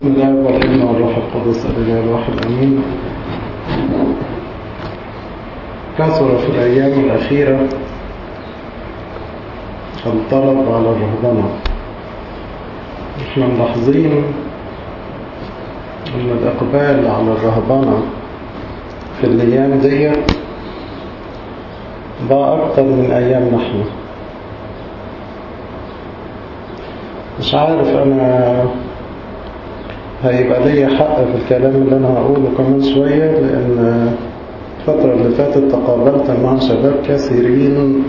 بسم الله والابن والروح القدس الإله الواحد أمين كثر في الأيام الأخيرة الطلب على الرهبنة احنا ملاحظين ان الإقبال على الرهبنة في الأيام دي بقى أكتر من أيام نحن مش عارف أنا هيبقى ليا حق في الكلام اللي أنا هقوله كمان شوية لأن الفترة اللي فاتت تقابلت مع شباب كثيرين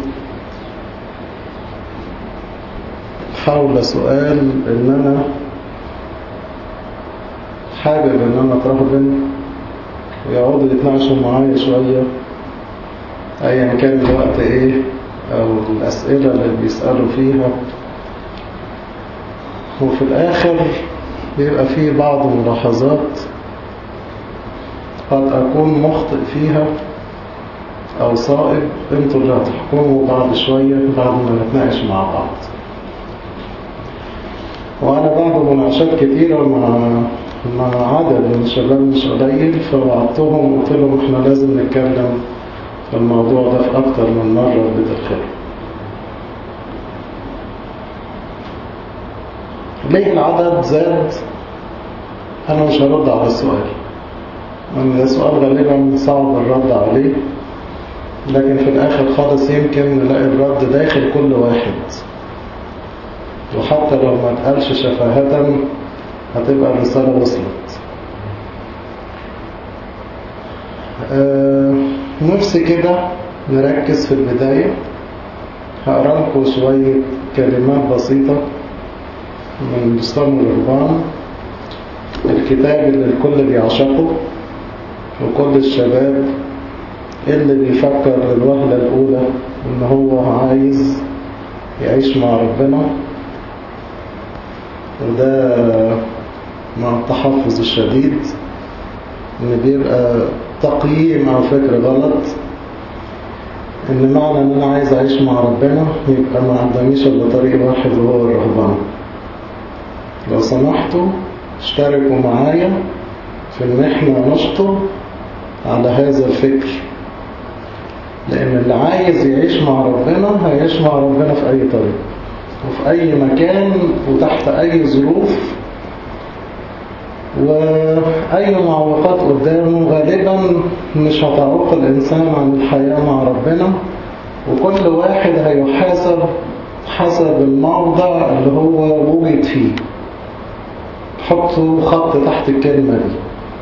حول سؤال إن أنا حابب إن أنا أترهبن ويقعدوا يتناقشوا معايا شوية أيا كان الوقت إيه أو الأسئلة اللي بيسألوا فيها وفي الآخر بيبقى فيه بعض الملاحظات قد أكون مخطئ فيها أو صائب انتوا اللي هتحكموا بعد شوية بعد ما نتناقش مع بعض وأنا بعد مناقشات كتيرة مع مع عدد من الشباب مش قليل فوعدتهم وقلت لهم احنا لازم نتكلم في الموضوع ده في أكتر من مرة بتدخله ليه العدد زاد أنا مش هرد على السؤال لأن ده سؤال غالبا صعب الرد عليه لكن في الآخر خالص يمكن نلاقي الرد داخل كل واحد وحتى لو ما اتقالش شفاهة هتبقى الرسالة وصلت أه نفسي كده نركز في البداية هقرأ لكم شوية كلمات بسيطة من بستان الرهبان الكتاب اللي الكل بيعشقه وكل الشباب اللي بيفكر للوهلة الأولى إن هو عايز يعيش مع ربنا وده مع التحفظ الشديد إن بيبقى تقييم على فكرة غلط إن معنى إن أنا عايز أعيش مع ربنا يبقى ما قداميش إلا طريق واحد وهو الرهبان لو سمحتوا اشتركوا معايا في ان احنا نشطب على هذا الفكر لان اللي عايز يعيش مع ربنا هيعيش مع ربنا في اي طريق وفي اي مكان وتحت اي ظروف واي معوقات قدامه غالبا مش هتعوق الانسان عن الحياة مع ربنا وكل واحد هيحاسب حسب الموضع اللي هو وجد فيه حطوا خط تحت الكلمة دي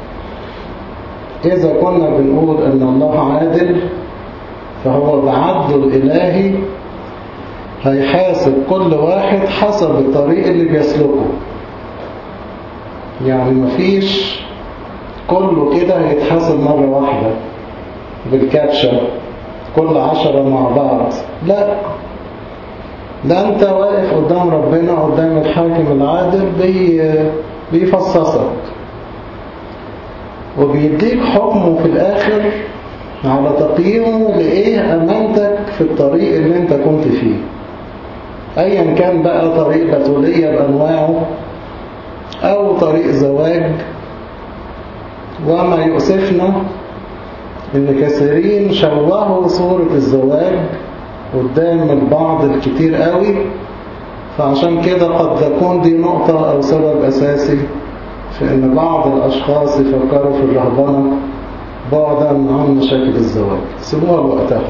إذا كنا بنقول أن الله عادل فهو بعدله الإلهي هيحاسب كل واحد حسب الطريق اللي بيسلكه يعني مفيش كله كده هيتحاسب مرة واحدة بالكاتشة كل عشرة مع بعض لا ده انت واقف قدام ربنا قدام الحاكم العادل بي بيفصصك وبيديك حكمه في الآخر على تقييمه لإيه أمانتك في الطريق اللي انت كنت فيه أيا كان بقى طريق بتولية بأنواعه أو طريق زواج وما يؤسفنا إن كثيرين شوهوا صورة الزواج قدام البعض الكتير قوي فعشان كده قد تكون دي نقطة أو سبب أساسي في أن بعض الأشخاص يفكروا في الرهبنة بعدا عن مشاكل الزواج سيبوها لوقتها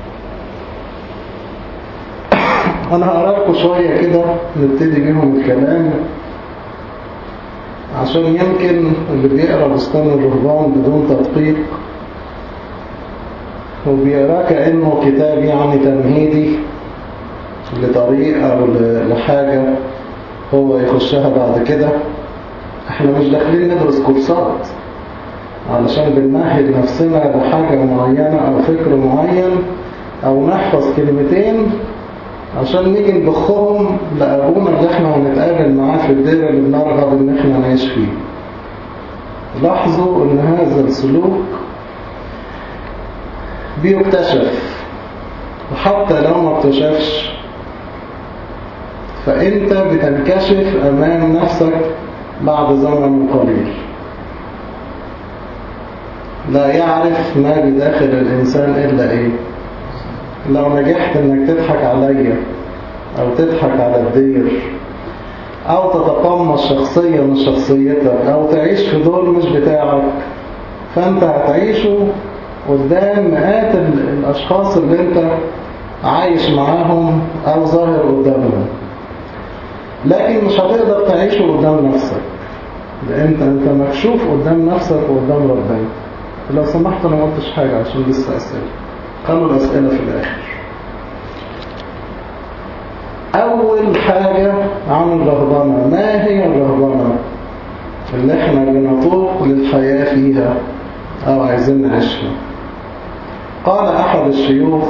أنا هقرأ لكم شوية كده نبتدي بيهم الكلام عشان يمكن اللي بيقرأ بستان الرهبان بدون تدقيق وبيقراه كأنه كتاب يعني تمهيدي لطريق أو لحاجة هو يخشها بعد كده احنا مش داخلين ندرس كورسات علشان بنمهد نفسنا لحاجة معينة أو فكر معين أو نحفظ كلمتين عشان نيجي نضخهم لأبونا اللي احنا هنتقابل معاه في الدير اللي بنرغب ان احنا نعيش فيه لاحظوا ان هذا السلوك بيكتشف وحتى لو ما اكتشفش فانت بتنكشف امام نفسك بعد زمن قليل لا يعرف ما بداخل الإنسان إلا إيه لو نجحت إنك تضحك عليا أو تضحك على الدير أو تتقمص شخصية من شخصيتك أو تعيش في دور مش بتاعك فأنت هتعيشه قدام مئات الأشخاص اللي أنت عايش معاهم أو ظاهر قدامهم لكن مش هتقدر تعيشه قدام نفسك لأن أنت, انت مكشوف قدام نفسك وقدام ربنا لو سمحت أنا ما قلتش حاجة عشان لسه أسئلة خلوا الأسئلة في الآخر أول حاجة عن الرهبنة ما هي الرهبنة اللي احنا بنطوق للحياة فيها أو عايزين نعيشها قال أحد الشيوخ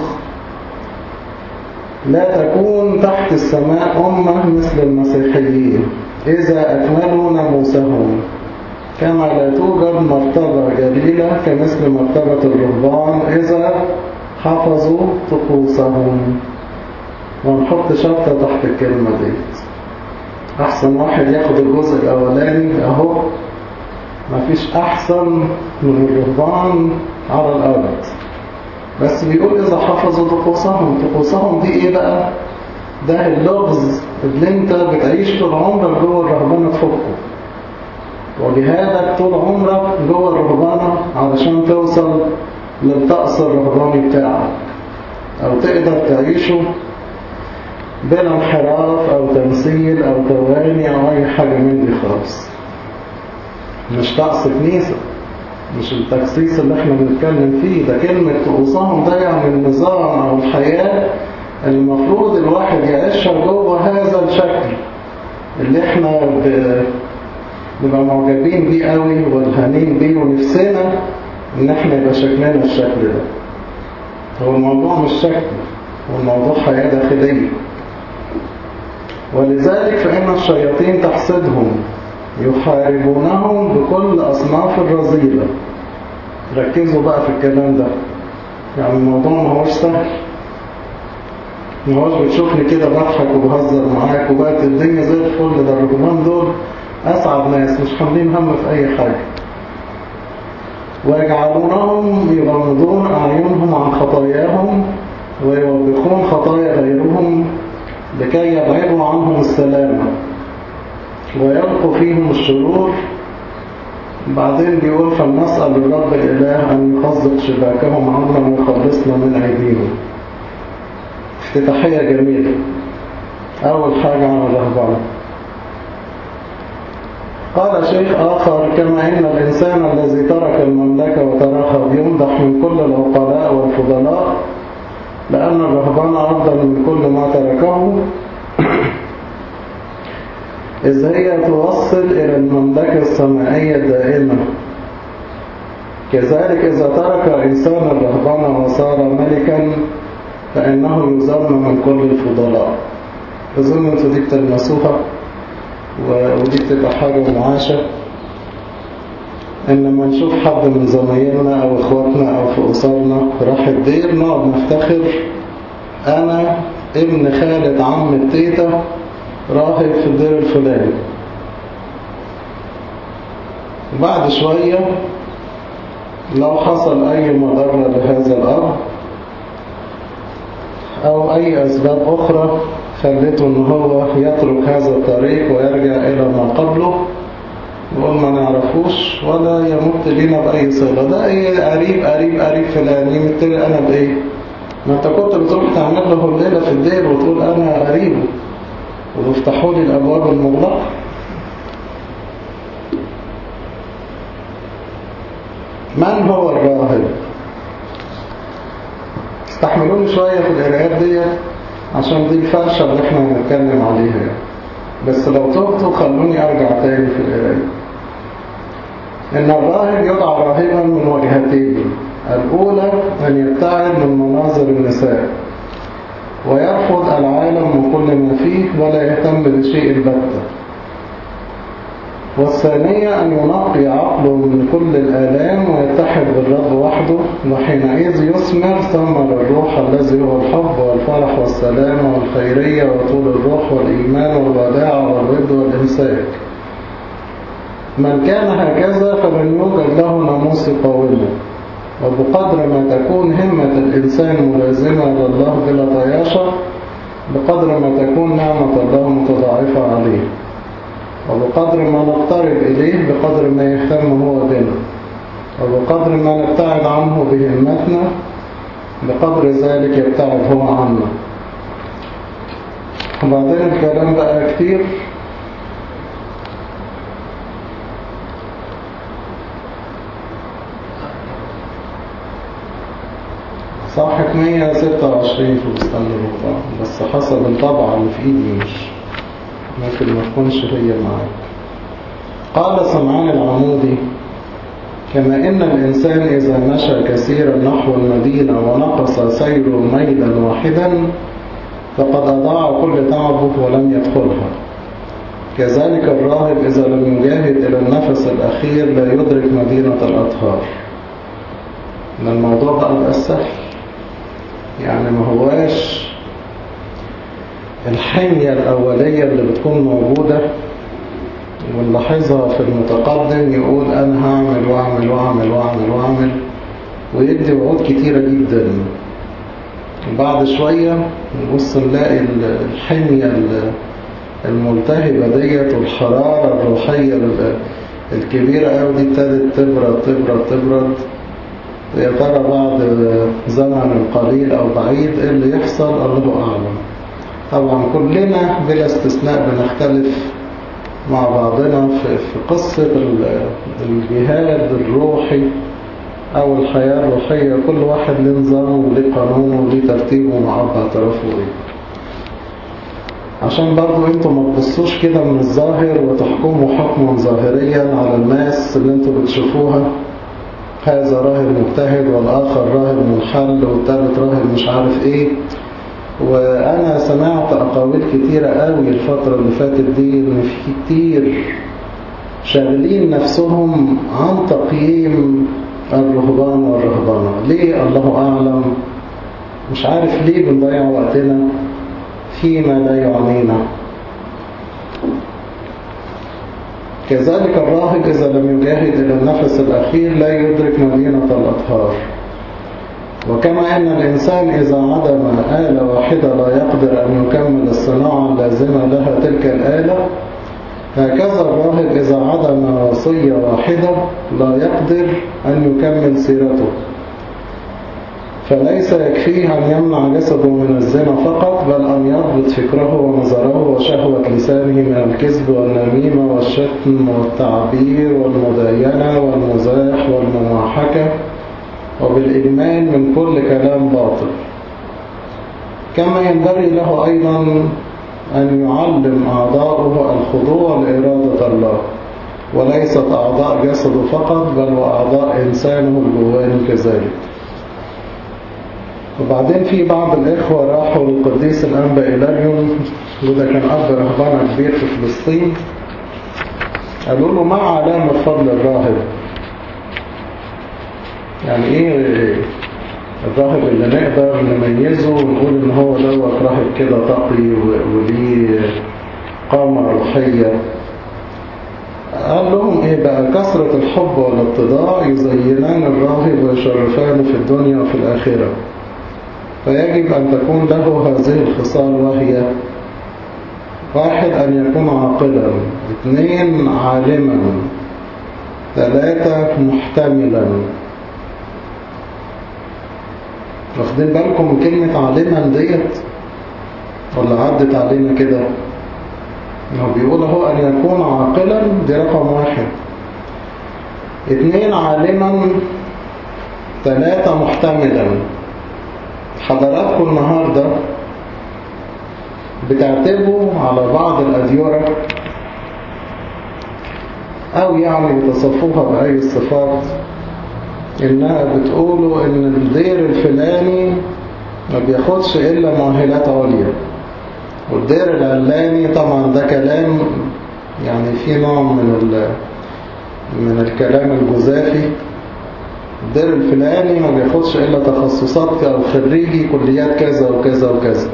لا تكون تحت السماء أمة مثل المسيحيين إذا أكملوا ناموسهم كما لا توجد مرتبة جليلة كمثل مرتبة الرهبان إذا حفظوا طقوسهم ونحط شرطة تحت الكلمة دي أحسن واحد ياخد الجزء الأولاني أهو مفيش أحسن من الرهبان على الأرض بس بيقول إذا حفظوا طقوسهم طقوسهم دي إيه بقى ده اللغز اللي انت بتعيش طول عمرك جوه الرهبانة تفكه وجهادك طول عمرك جوه الرهبانة علشان توصل للطقس الرهباني بتاعك أو تقدر تعيشه بلا انحراف أو تمثيل أو تواني أو أي حاجة من دي خالص مش طقس كنيسة مش التكسيس اللي احنا بنتكلم فيه ده كلمة طقوسهم ده يعني النظام أو الحياة المفروض الواحد يعيشها جوه هذا الشكل اللي احنا بنبقى معجبين بيه قوي والهانين بيه ونفسنا ان احنا يبقى شكلنا الشكل ده هو الموضوع مش شكل هو الموضوع حياة داخلية ولذلك فإن الشياطين تحسدهم يحاربونهم بكل أصناف الرذيلة ركزوا بقى في الكلام ده يعني الموضوع ما هوش سهل ما هوش بتشوفني كده بضحك وبهزر معاك وبقت الدنيا زي الفل ده الرجمان دول أسعد ناس مش حاملين هم في أي حاجة ويجعلونهم يغمضون أعينهم عن خطاياهم ويوبخون خطايا غيرهم لكي يبعدوا عنهم السلامة ويلقوا فيهم الشرور بعدين بيقول فلنسأل الرب الإله أن يخزق شباكهم عنا ويخلصنا من أيديهم افتتاحية جميلة أول حاجة عن الرهبان قال شيخ آخر كما إن الإنسان الذي ترك المملكة وتركها يمدح من كل العقلاء والفضلاء لأن الرهبان أفضل من كل ما تركه إذ هي توصل إلى المملكة السمائية الدائمة كذلك إذا ترك إنسان الرهبان وصار ملكا فإنه يذم من كل الفضلاء أظن أنتوا دي بتلمسوها ودي بتبقى حاجة معاشة إن لما نشوف حد من زمايلنا أو إخواتنا أو في أسرنا راح الدير نقعد نفتخر أنا ابن خالد عم التيتا راهب في الدير الفلاني بعد شوية لو حصل أي مضرة لهذا الأب أو أي أسباب أخرى خلته ان هو يترك هذا الطريق ويرجع الى ما قبله يقول ما نعرفوش ولا يمت لنا بأي صلة ده ايه قريب قريب قريب فلان يمتلي انا بايه ما انت كنت بتروح تعمل له الليلة في الدير وتقول انا قريبه وتفتحوا لي الابواب المغلقة من هو الراهب استحملوني شوية في القراءات دي عشان دي الفرشة اللي احنا هنتكلم عليها يعني. بس لو تبتوا خلوني ارجع تاني في القراية ان الراهب يدعى راهبا من وجهتين الاولى ان يبتعد من مناظر النساء ويرفض العالم وكل ما فيه ولا يهتم بشيء البتة والثانية أن ينقي عقله من كل الآلام ويتحد بالرب وحده وحينئذ يثمر ثمر الروح الذي هو الحب والفرح والسلام والخيرية وطول الروح والإيمان والوداع والرد والإمساك من كان هكذا فلن يوجد له ناموس يقاومه وبقدر ما تكون همة الإنسان ملازمة لله بلا طياشة بقدر ما تكون نعمة الله متضاعفة عليه وبقدر ما نقترب إليه بقدر ما يهتم هو بنا وبقدر ما نبتعد عنه بهمتنا بقدر ذلك يبتعد هو عنا وبعدين الكلام بقى كتير صفحة 126 في بستان الرقاع بس حسب الطبعة اللي في ايدي مش ممكن ما تكونش هي معاك قال سمعان العمودي كما إن الإنسان إذا مشى كثيرا نحو المدينة ونقص سيره ميلا واحدا فقد أضاع كل تعبه ولم يدخلها كذلك الراهب إذا لم يجاهد إلى النفس الأخير لا يدرك مدينة الأطهار إن الموضوع بقى بقى سهل يعني ما هواش الحمية الأولية اللي بتكون موجودة ونلاحظها في المتقدم يقول أنا هعمل وأعمل وأعمل وأعمل وأعمل ويدي وعود كتيرة جدا وبعد شوية نبص نلاقي الحمية الملتهبة ديت والحرارة الروحية الكبيرة أوي دي ابتدت تبرد تبرد تبرد يا ترى بعد زمن قليل أو بعيد إيه اللي يحصل الله أعلم طبعا كلنا بلا استثناء بنختلف مع بعضنا في قصة الجهاد الروحي أو الحياة الروحية كل واحد له نظامه وليه قانونه وليه ترتيبه مع أب اعترافه إيه عشان برضو انتوا ما تبصوش كده من الظاهر وتحكموا حكما ظاهريا على الناس اللي انتوا بتشوفوها هذا راهب مجتهد والآخر راهب منحل والتالت راهب مش عارف ايه وأنا سمعت أقاويل كتيرة قوي الفترة اللي فاتت دي إن في كتير شاغلين نفسهم عن تقييم الرهبان والرهبانة ليه الله أعلم مش عارف ليه بنضيع وقتنا فيما لا يعنينا كذلك الراهب إذا لم يجاهد إلى النفس الأخير لا يدرك مدينة الأطهار وكما أن الإنسان إذا عدم آلة واحدة لا يقدر أن يكمل الصناعة اللازمة لها تلك الآلة هكذا الراهب إذا عدم وصية واحدة لا يقدر أن يكمل سيرته فليس يكفيه أن يمنع جسده من الزنا فقط بل أن يضبط فكره ونظره وشهوة لسانه من الكذب والنميمة والشتم والتعبير والمداينة والمزاح والمماحكة وبالإجمال من كل كلام باطل كما ينبغي له أيضا أن يعلم أعضاؤه الخضوع لإرادة الله وليست أعضاء جسده فقط بل وأعضاء إنسانه الجواني كذلك وبعدين في بعض الإخوة راحوا للقديس الأنبا إلاريون وده كان أب رهبانة كبير في فلسطين قالوا له ما علامة فضل الراهب يعني ايه الراهب اللي نقدر نميزه ونقول ان هو دوت راهب كده تقي وليه قامة روحية قال لهم ايه بقى كثرة الحب والاتضاع يزينان الراهب ويشرفانه في الدنيا وفي الآخرة فيجب أن تكون له هذه الخصال وهي واحد أن يكون عاقلا اثنين عالما ثلاثة محتملا واخدين بالكم من كلمة عالما ديت ولا عدت علينا كده هو بيقول هو أن يكون عاقلا دي رقم واحد اثنين عالما ثلاثة محتملا حضراتكم النهاردة بتعتبوا على بعض الأديرة أو يعني بتصفوها بأي الصفات إنها بتقولوا إن الدير الفلاني ما بياخدش إلا مؤهلات عليا والدير العلاني طبعا ده كلام يعني في نوع من من الكلام الجزافي الدير الفلاني ما بياخدش إلا تخصصات أو خريجي كليات كذا وكذا وكذا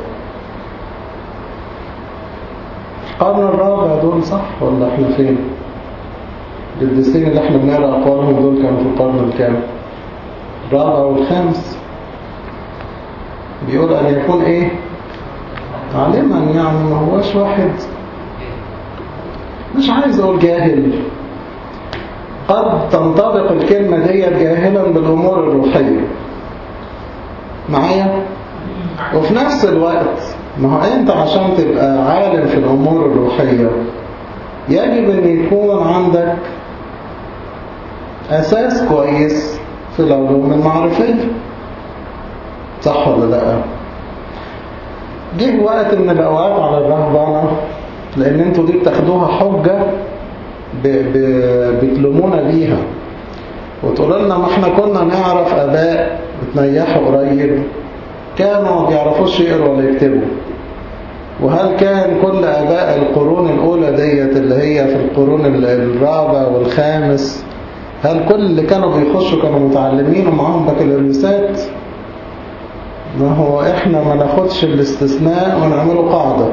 القرن الرابع دول صح ولا احنا فين القديسين اللي احنا بنقرا اقوالهم دول كانوا في القرن الكام الرابع والخامس بيقول ان يكون ايه عالما يعني ما هوش واحد مش عايز اقول جاهل قد تنطبق الكلمة دي جاهلا بالامور الروحية معايا وفي نفس الوقت ما هو انت عشان تبقى عالم في الامور الروحية يجب ان يكون عندك اساس كويس في العلوم المعرفية صح ولا لا جه وقت من الاوقات على الرهبانة لان انتوا دي بتاخدوها حجة ب... ب... بتلومونا بيها وتقولوا لنا ما احنا كنا نعرف اباء اتنيحوا قريب كانوا ما بيعرفوش يقروا ولا يكتبوا وهل كان كل اباء القرون الاولى ديت اللي هي في القرون الرابع والخامس هل كل اللي كانوا بيخشوا كانوا متعلمين ومعاهم بكالوريوسات ما هو احنا ما ناخدش الاستثناء ونعمله قاعدة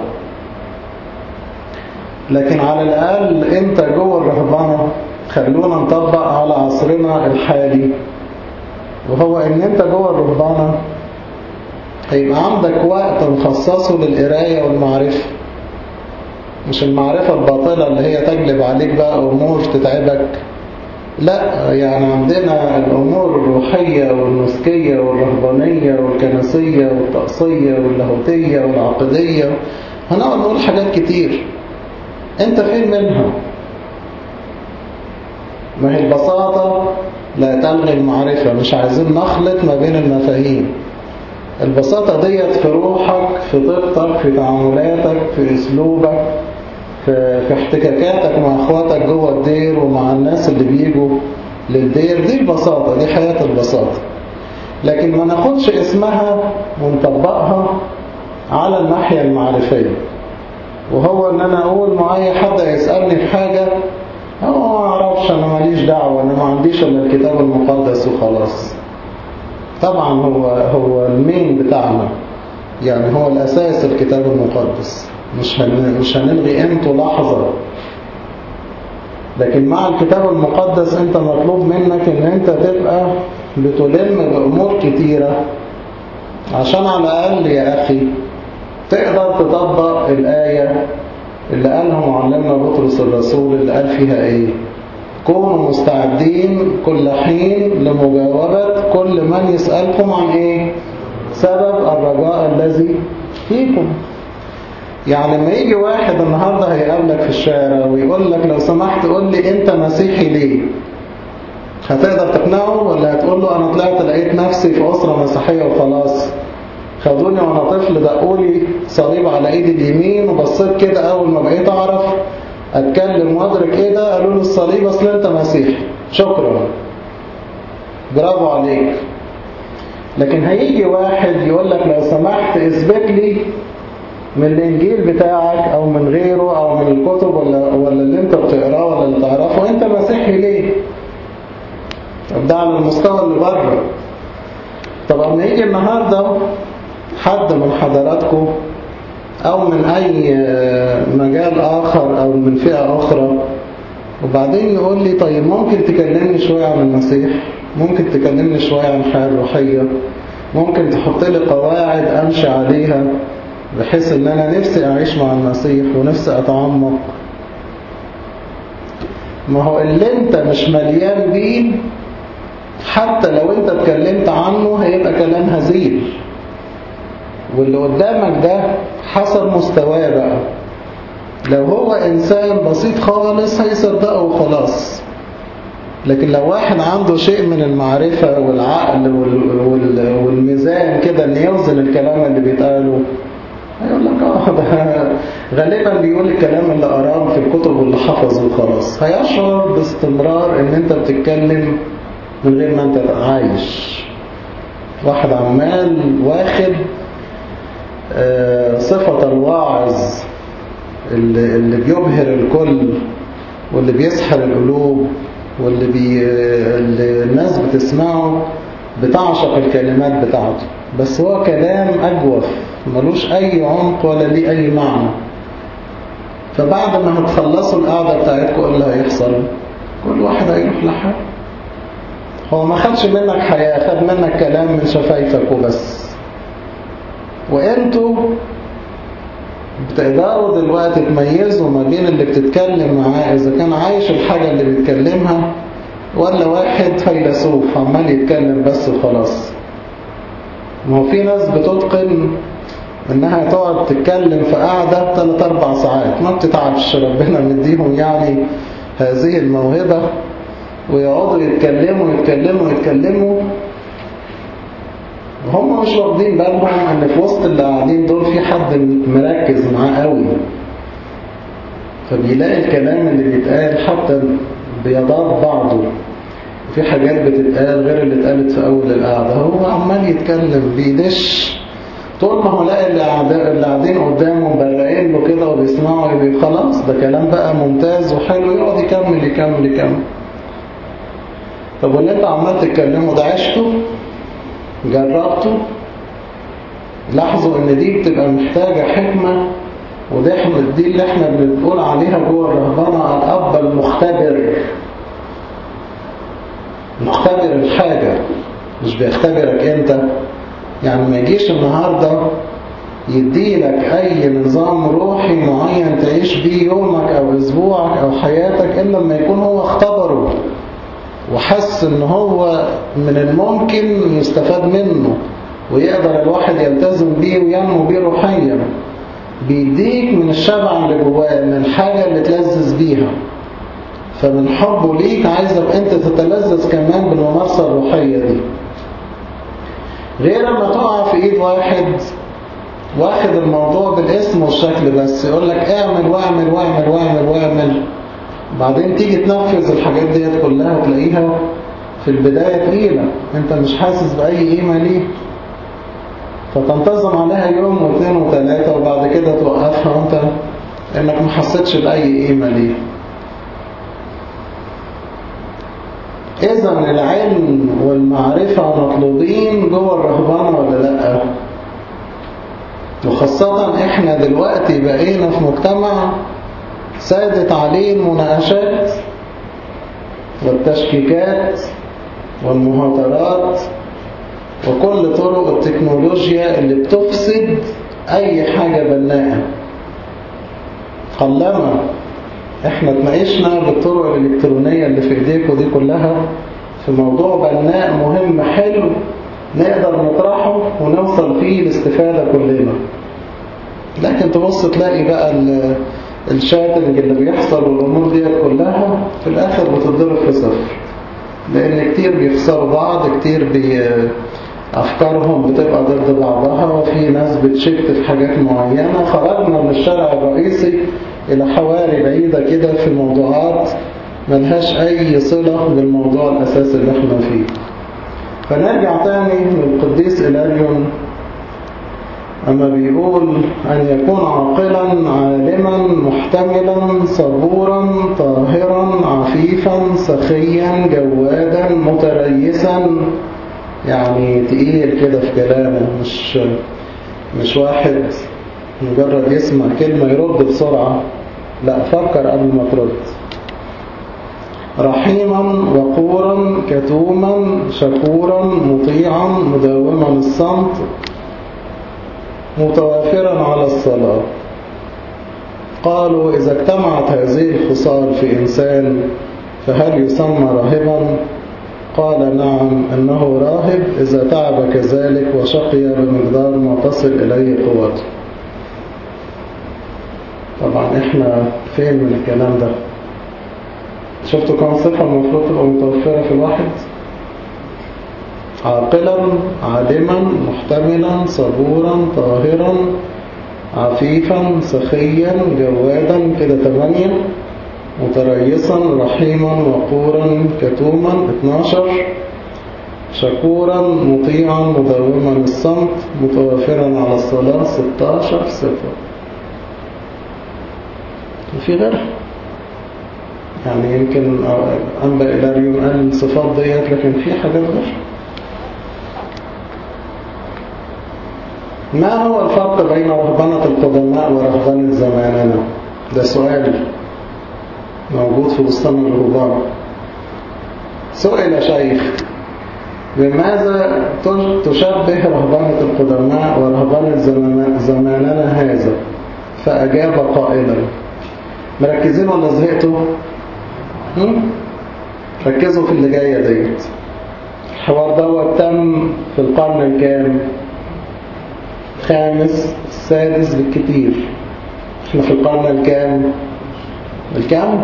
لكن على الأقل انت جوه الرهبانة خلونا نطبق على عصرنا الحالي وهو ان انت جوه الرهبانة هيبقى عندك وقت مخصصه للقراية والمعرفة مش المعرفة الباطلة اللي هي تجلب عليك بقى أمور تتعبك لا يعني عندنا الأمور الروحية والنسكية والرهبانية والكنسية والتقصية واللاهوتية والعقدية هنقعد نقول حاجات كتير انت فين منها ما هي البساطة لا تلغي المعرفة مش عايزين نخلط ما بين المفاهيم البساطة ديت في روحك في طاقتك في تعاملاتك في اسلوبك في, في احتكاكاتك مع اخواتك جوه الدير ومع الناس اللي بيجوا للدير دي البساطة دي حياة البساطة لكن ما ناخدش اسمها ونطبقها على الناحية المعرفية وهو ان انا اقول معايا حد يسألني في حاجة هو ما اعرفش انا ماليش دعوة انا ما عنديش الا الكتاب المقدس وخلاص طبعا هو هو المين بتاعنا يعني هو الاساس الكتاب المقدس مش هن مش هنلغي قيمته لحظة لكن مع الكتاب المقدس انت مطلوب منك ان انت تبقى بتلم بامور كتيرة عشان على الاقل يا اخي تقدر تطبق الآية اللي قالها معلمنا بطرس الرسول اللي قال فيها ايه كونوا مستعدين كل حين لمجاوبة كل من يسألكم عن ايه سبب الرجاء الذي فيكم يعني لما يجي واحد النهاردة هيقابلك في الشارع ويقول لك لو سمحت قول لي انت مسيحي ليه هتقدر تقنعه ولا هتقول له انا طلعت لقيت نفسي في أسرة مسيحية وخلاص خدوني وانا طفل دقولي صليب على ايدي اليمين وبصيت كده اول ما بقيت اعرف اتكلم وادرك ايه ده قالوا لي الصليب اصل انت مسيحي شكرا برافو عليك لكن هيجي واحد يقول لك لو سمحت اثبت لي من الانجيل بتاعك او من غيره او من الكتب ولا ولا اللي انت بتقراه ولا اللي تعرفه انت مسيحي ليه طب ده على المستوى اللي بره طب اما يجي النهارده حد من حضراتكم او من اي مجال اخر او من فئة اخرى وبعدين يقول لي طيب ممكن تكلمني شوية عن المسيح ممكن تكلمني شوية عن الحياة الروحية ممكن تحط لي قواعد امشي عليها بحيث ان انا نفسي اعيش مع المسيح ونفسي اتعمق ما هو اللي انت مش مليان بيه حتى لو انت اتكلمت عنه هيبقى كلام هزيل واللي قدامك ده حسب مستواه بقى لو هو انسان بسيط خالص هيصدقه وخلاص لكن لو واحد عنده شيء من المعرفة والعقل والميزان كده ان يوزن الكلام اللي بيتقاله هيقول لك اه ده غالبا بيقول الكلام اللي قراه في الكتب واللي حفظه وخلاص هيشعر باستمرار ان انت بتتكلم من غير ما انت عايش واحد عمال واخد صفة الواعظ اللي, اللي بيبهر الكل واللي بيسحر القلوب واللي بي... اللي الناس بتسمعه بتعشق الكلمات بتاعته بس هو كلام أجوف ملوش أي عمق ولا ليه أي معنى فبعد ما هتخلصوا القعدة بتاعتكم ايه اللي هيحصل كل واحد هيروح لحاله هو ما خدش منك حياة خد منك كلام من شفايفك وبس وانتوا بتقدروا دلوقتي تميزوا ما بين اللي بتتكلم معاه اذا كان عايش الحاجة اللي بيتكلمها ولا واحد فيلسوف عمال يتكلم بس وخلاص ما هو في ناس بتتقن انها تقعد تتكلم في قعدة 3 4 ساعات ما بتتعبش ربنا مديهم يعني هذه الموهبة ويقعدوا يتكلموا يتكلموا يتكلموا هم مش واخدين بالهم ان في وسط اللي قاعدين دول في حد مركز معاه قوي فبيلاقي الكلام اللي بيتقال حتى بيضاد بعضه في حاجات بتتقال غير اللي اتقالت في اول القعده هو عمال يتكلم بيدش طول ما هو لاقي اللي قاعدين قدامه مبرقين له كده وبيسمعوا يبقى خلاص ده كلام بقى ممتاز وحلو يقعد يكمل يكمل يكمل طب واللي انت عمال تتكلمه ده عشته جربته لاحظوا ان دي بتبقى محتاجة حكمة ودي دي اللي احنا بنقول عليها جوه الرهبنة الاب المختبر مختبر الحاجة مش بيختبرك انت يعني ما يجيش النهاردة يديلك اي نظام روحي معين تعيش بيه يومك او اسبوعك او حياتك الا لما يكون هو اختبره وحس ان هو من الممكن يستفاد منه ويقدر الواحد يلتزم بيه وينمو بيه روحيا بيديك من الشبع اللي جواه من الحاجة اللي تلذذ بيها فمن حبه ليك عايزك انت تتلذذ كمان بالممارسة الروحية دي غير لما تقع في ايد واحد واخد الموضوع بالاسم والشكل بس يقول لك اعمل واعمل واعمل واعمل واعمل بعدين تيجي تنفذ الحاجات ديت كلها تلاقيها في البداية تقيلة انت مش حاسس بأي قيمة ليه فتنتظم عليها يوم واثنين وثلاثة وبعد كده توقفها وانت انك ما حسيتش بأي قيمة ليه إذا العلم والمعرفة مطلوبين جوه الرهبانة ولا لأ وخاصة احنا دلوقتي بقينا في مجتمع سادت عليه المناقشات والتشكيكات والمهاترات وكل طرق التكنولوجيا اللي بتفسد أي حاجة بناءة قلما احنا اتناقشنا بالطرق الإلكترونية اللي في ايديكوا دي كلها في موضوع بناء مهم حلو نقدر نطرحه ونوصل فيه لاستفادة كلنا لكن تبص تلاقي بقى الشاتنج اللي بيحصل والأمور دي كلها في الآخر بتضرب في صفر لأن كتير بيخسروا بعض كتير بي أفكارهم بتبقى ضد بعضها وفي ناس بتشك في حاجات معينة خرجنا من الشارع الرئيسي إلى حواري بعيدة كده في موضوعات ملهاش أي صلة بالموضوع الأساسي اللي احنا فيه فنرجع تاني للقديس إلاريون أما بيقول أن يكون عاقلا عالما محتملا صبورا طاهرا عفيفا سخيا جوادا متريسا يعني تقيل كده في كلامه مش مش واحد مجرد يسمع كلمة يرد بسرعة لا فكر قبل ما ترد رحيما وقورا كتوما شكورا مطيعا مداوما الصمت متوافرا على الصلاة قالوا إذا اجتمعت هذه الخصال في إنسان فهل يسمى راهبا قال نعم أنه راهب إذا تعب كذلك وشقي بمقدار ما تصل إليه قوته طبعا إحنا فين من الكلام ده شفتوا كم صفة المفروض تبقى متوفرة في الواحد عاقلا عالما محتملا صبورا طاهرا عفيفا سخيا جوادا كده ثمانية متريسا رحيما وقورا كتوما 12 شكورا مطيعا مداوما الصمت متوافرا على الصلاة 16 صفة وفي غيرها يعني يمكن أنبا إلاريون قال الصفات ديت لكن في حاجات غيرها ما هو الفرق بين رهبنة القدماء ورهبنة زماننا ده سؤال موجود في بستان الرهبان سئل شيخ بماذا تشبه رهبانة القدماء ورهبانة زماننا هذا فأجاب قائلا مركزين ولا زهقتوا ركزوا في اللي جاية ديت الحوار دوت تم في القرن الكام الخامس السادس بالكتير احنا في القرن الكام الكام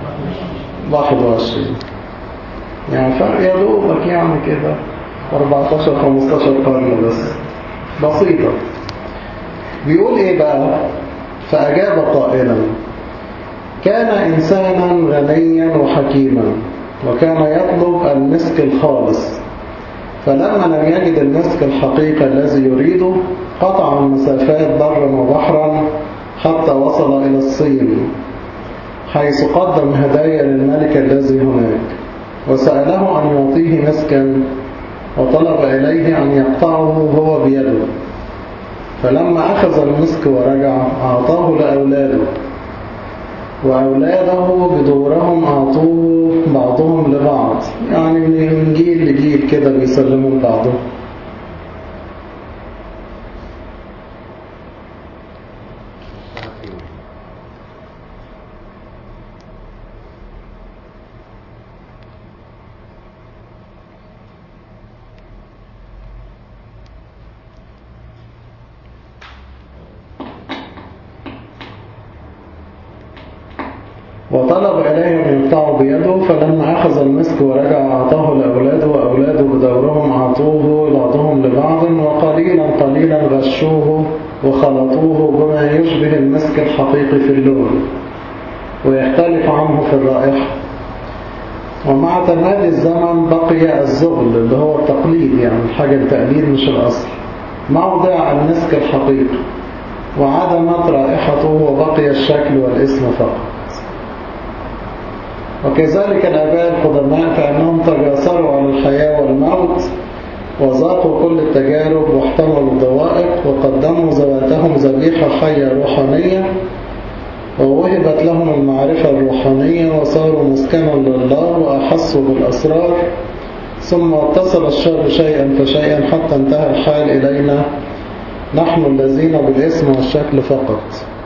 21 يعني فرق يا دوبك يعني كده 14 15 قرن بس بسيطة بيقول ايه بقى فأجاب قائلا كان إنسانا غنيا وحكيما وكان يطلب المسك الخالص فلما لم يجد المسك الحقيقي الذي يريده قطع المسافات برا وبحرا حتى وصل إلى الصين حيث قدم هدايا للملك الذي هناك وسأله أن يعطيه مسكا وطلب إليه أن يقطعه هو بيده فلما أخذ المسك ورجع أعطاه لأولاده وأولاده بدورهم أعطوه بعضهم لبعض يعني من جيل لجيل كده بيسلموا لبعضهم وطلب إليه أن يقطعوا بيده فلما أخذ المسك ورجع أعطاه لأولاده وأولاده بدورهم أعطوه بعضهم لبعض وقليلا قليلا غشوه وخلطوه بما يشبه المسك الحقيقي في اللون ويختلف عنه في الرائحة ومع تمادي الزمن بقي الزغل اللي هو التقليد يعني الحاجة التقليد مش الأصل موضع المسك الحقيقي وعدمت رائحته وبقي الشكل والاسم فقط وكذلك الآباء القدماء فإنهم تجاسروا على الحياة والموت وذاقوا كل التجارب واحتملوا الضوائق وقدموا ذواتهم ذبيحة حية روحانية ووهبت لهم المعرفة الروحانية وصاروا مسكنا لله وأحسوا بالأسرار ثم اتصل الشر شيئا فشيئا حتى انتهى الحال إلينا نحن الذين بالاسم والشكل فقط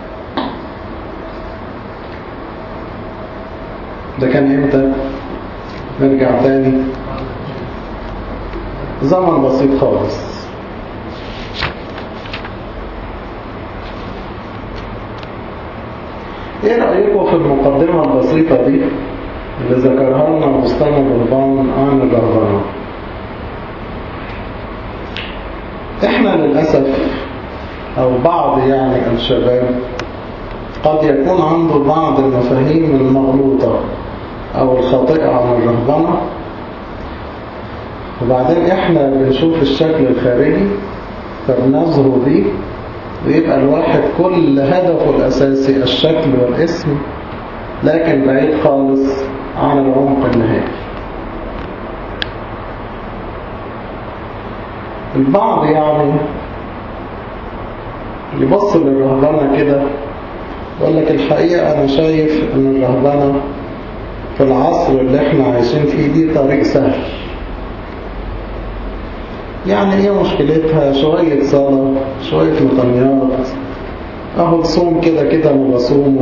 ده كان امتى نرجع تاني زمن بسيط خالص ايه رأيكم في المقدمة البسيطة دي اللي ذكرها لنا مصطفى بربان عن الرهبنة احنا للأسف او بعض يعني الشباب قد يكون عنده بعض المفاهيم المغلوطة او الخاطئة عن الرهبنة وبعدين احنا بنشوف الشكل الخارجي فبنظهر بيه ويبقى الواحد كل هدفه الأساسي الشكل والاسم لكن بعيد خالص عن العمق النهائي البعض يعني يبص للرهبنة كده يقول لك الحقيقة أنا شايف أن الرهبنة في العصر اللي احنا عايشين فيه دي طريق سهل يعني ايه مشكلتها شوية صلاة شوية مطميات اهو تصوم كده كده ما بصومه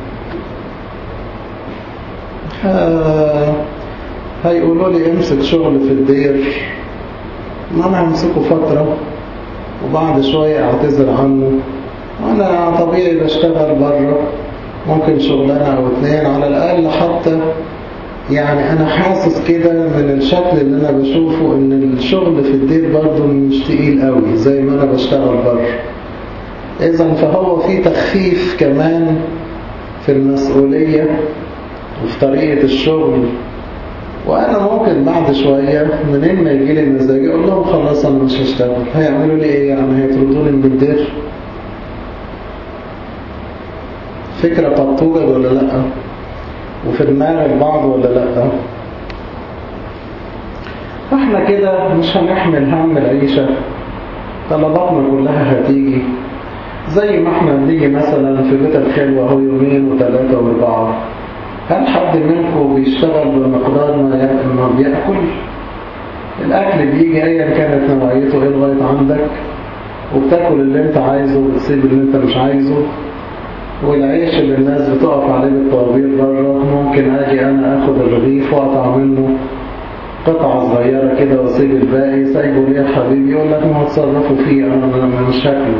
هيقولوا لي امسك شغل في الدير ما انا همسكه فترة وبعد شوية اعتذر عنه وانا طبيعي بشتغل بره ممكن شغلانة او اتنين على الاقل حتى يعني انا حاسس كده من الشكل اللي انا بشوفه ان الشغل في الدير برضه مش تقيل قوي زي ما انا بشتغل بره اذا فهو في تخفيف كمان في المسؤولية وفي طريقة الشغل وانا ممكن بعد شوية منين ما يجي لي مزاجي اقول لهم خلاص انا مش هشتغل هيعملوا لي ايه يعني هيطردوني من الدير فكرة قد توجد ولا لأ وفي دماغ البعض ولا لأ فاحنا كده مش هنحمل هم العيشة طلباتنا كلها هتيجي زي ما احنا بنيجي مثلا في بيت الخلوة هو يومين وثلاثة واربعة هل حد منكم بيشتغل بمقدار ما ما بيأكل الأكل بيجي أيا كانت نوعيته إيه لغاية عندك وبتاكل اللي انت عايزه وبتسيب اللي انت مش عايزه والعيش اللي الناس بتقف عليه بالطوابير بره ممكن اجي انا اخد الرغيف واقطع منه قطعة صغيرة كده واسيب الباقي سايبه ليه يا حبيبي يقول لك ما هتصرفوا فيه انا مش هاكله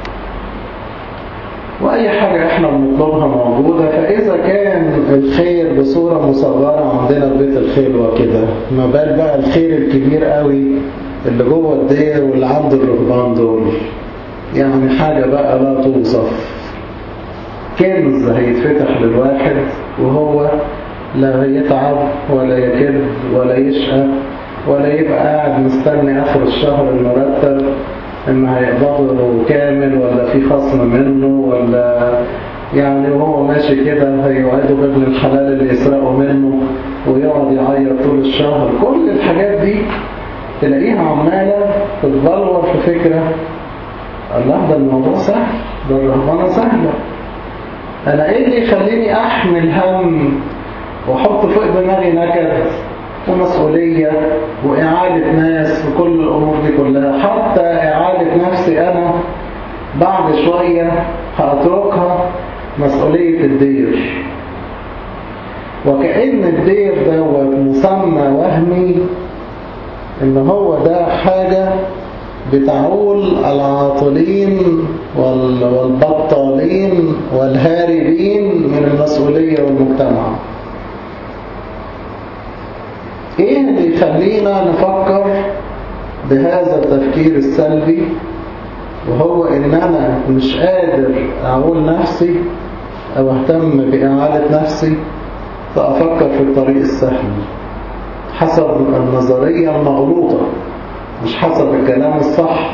واي حاجة احنا بنطلبها موجودة فاذا كان الخير بصورة مصغرة عندنا في بيت الخير وكده ما بال بقى الخير الكبير قوي اللي جوه الدير واللي عند الرهبان دول يعني حاجة بقى لا توصف كنز هيتفتح للواحد وهو لا يتعب ولا يكد ولا يشقى ولا يبقى قاعد مستني آخر الشهر المرتب إن هيقبضه كامل ولا في خصم منه ولا يعني وهو ماشي كده هيوعده بابن الحلال اللي يسرقه منه ويقعد يعيط طول الشهر كل الحاجات دي تلاقيها عمالة تتبلور في فكرة الله ده الموضوع سهل ده الرهبانة سهلة أنا إيه اللي يخليني أحمل هم وأحط فوق دماغي نكد ومسؤولية وإعادة ناس وكل الأمور دي كلها حتى إعادة نفسي أنا بعد شوية هأتركها مسؤولية الدير وكأن الدير دوت مسمى وهمي ان هو ده حاجة بتعول العاطلين والبطالين والهاربين من المسؤولية والمجتمع ايه اللي يخلينا نفكر بهذا التفكير السلبي وهو ان انا مش قادر اعول نفسي او اهتم باعادة نفسي فافكر في الطريق السهل حسب النظرية المغلوطة مش حسب الكلام الصح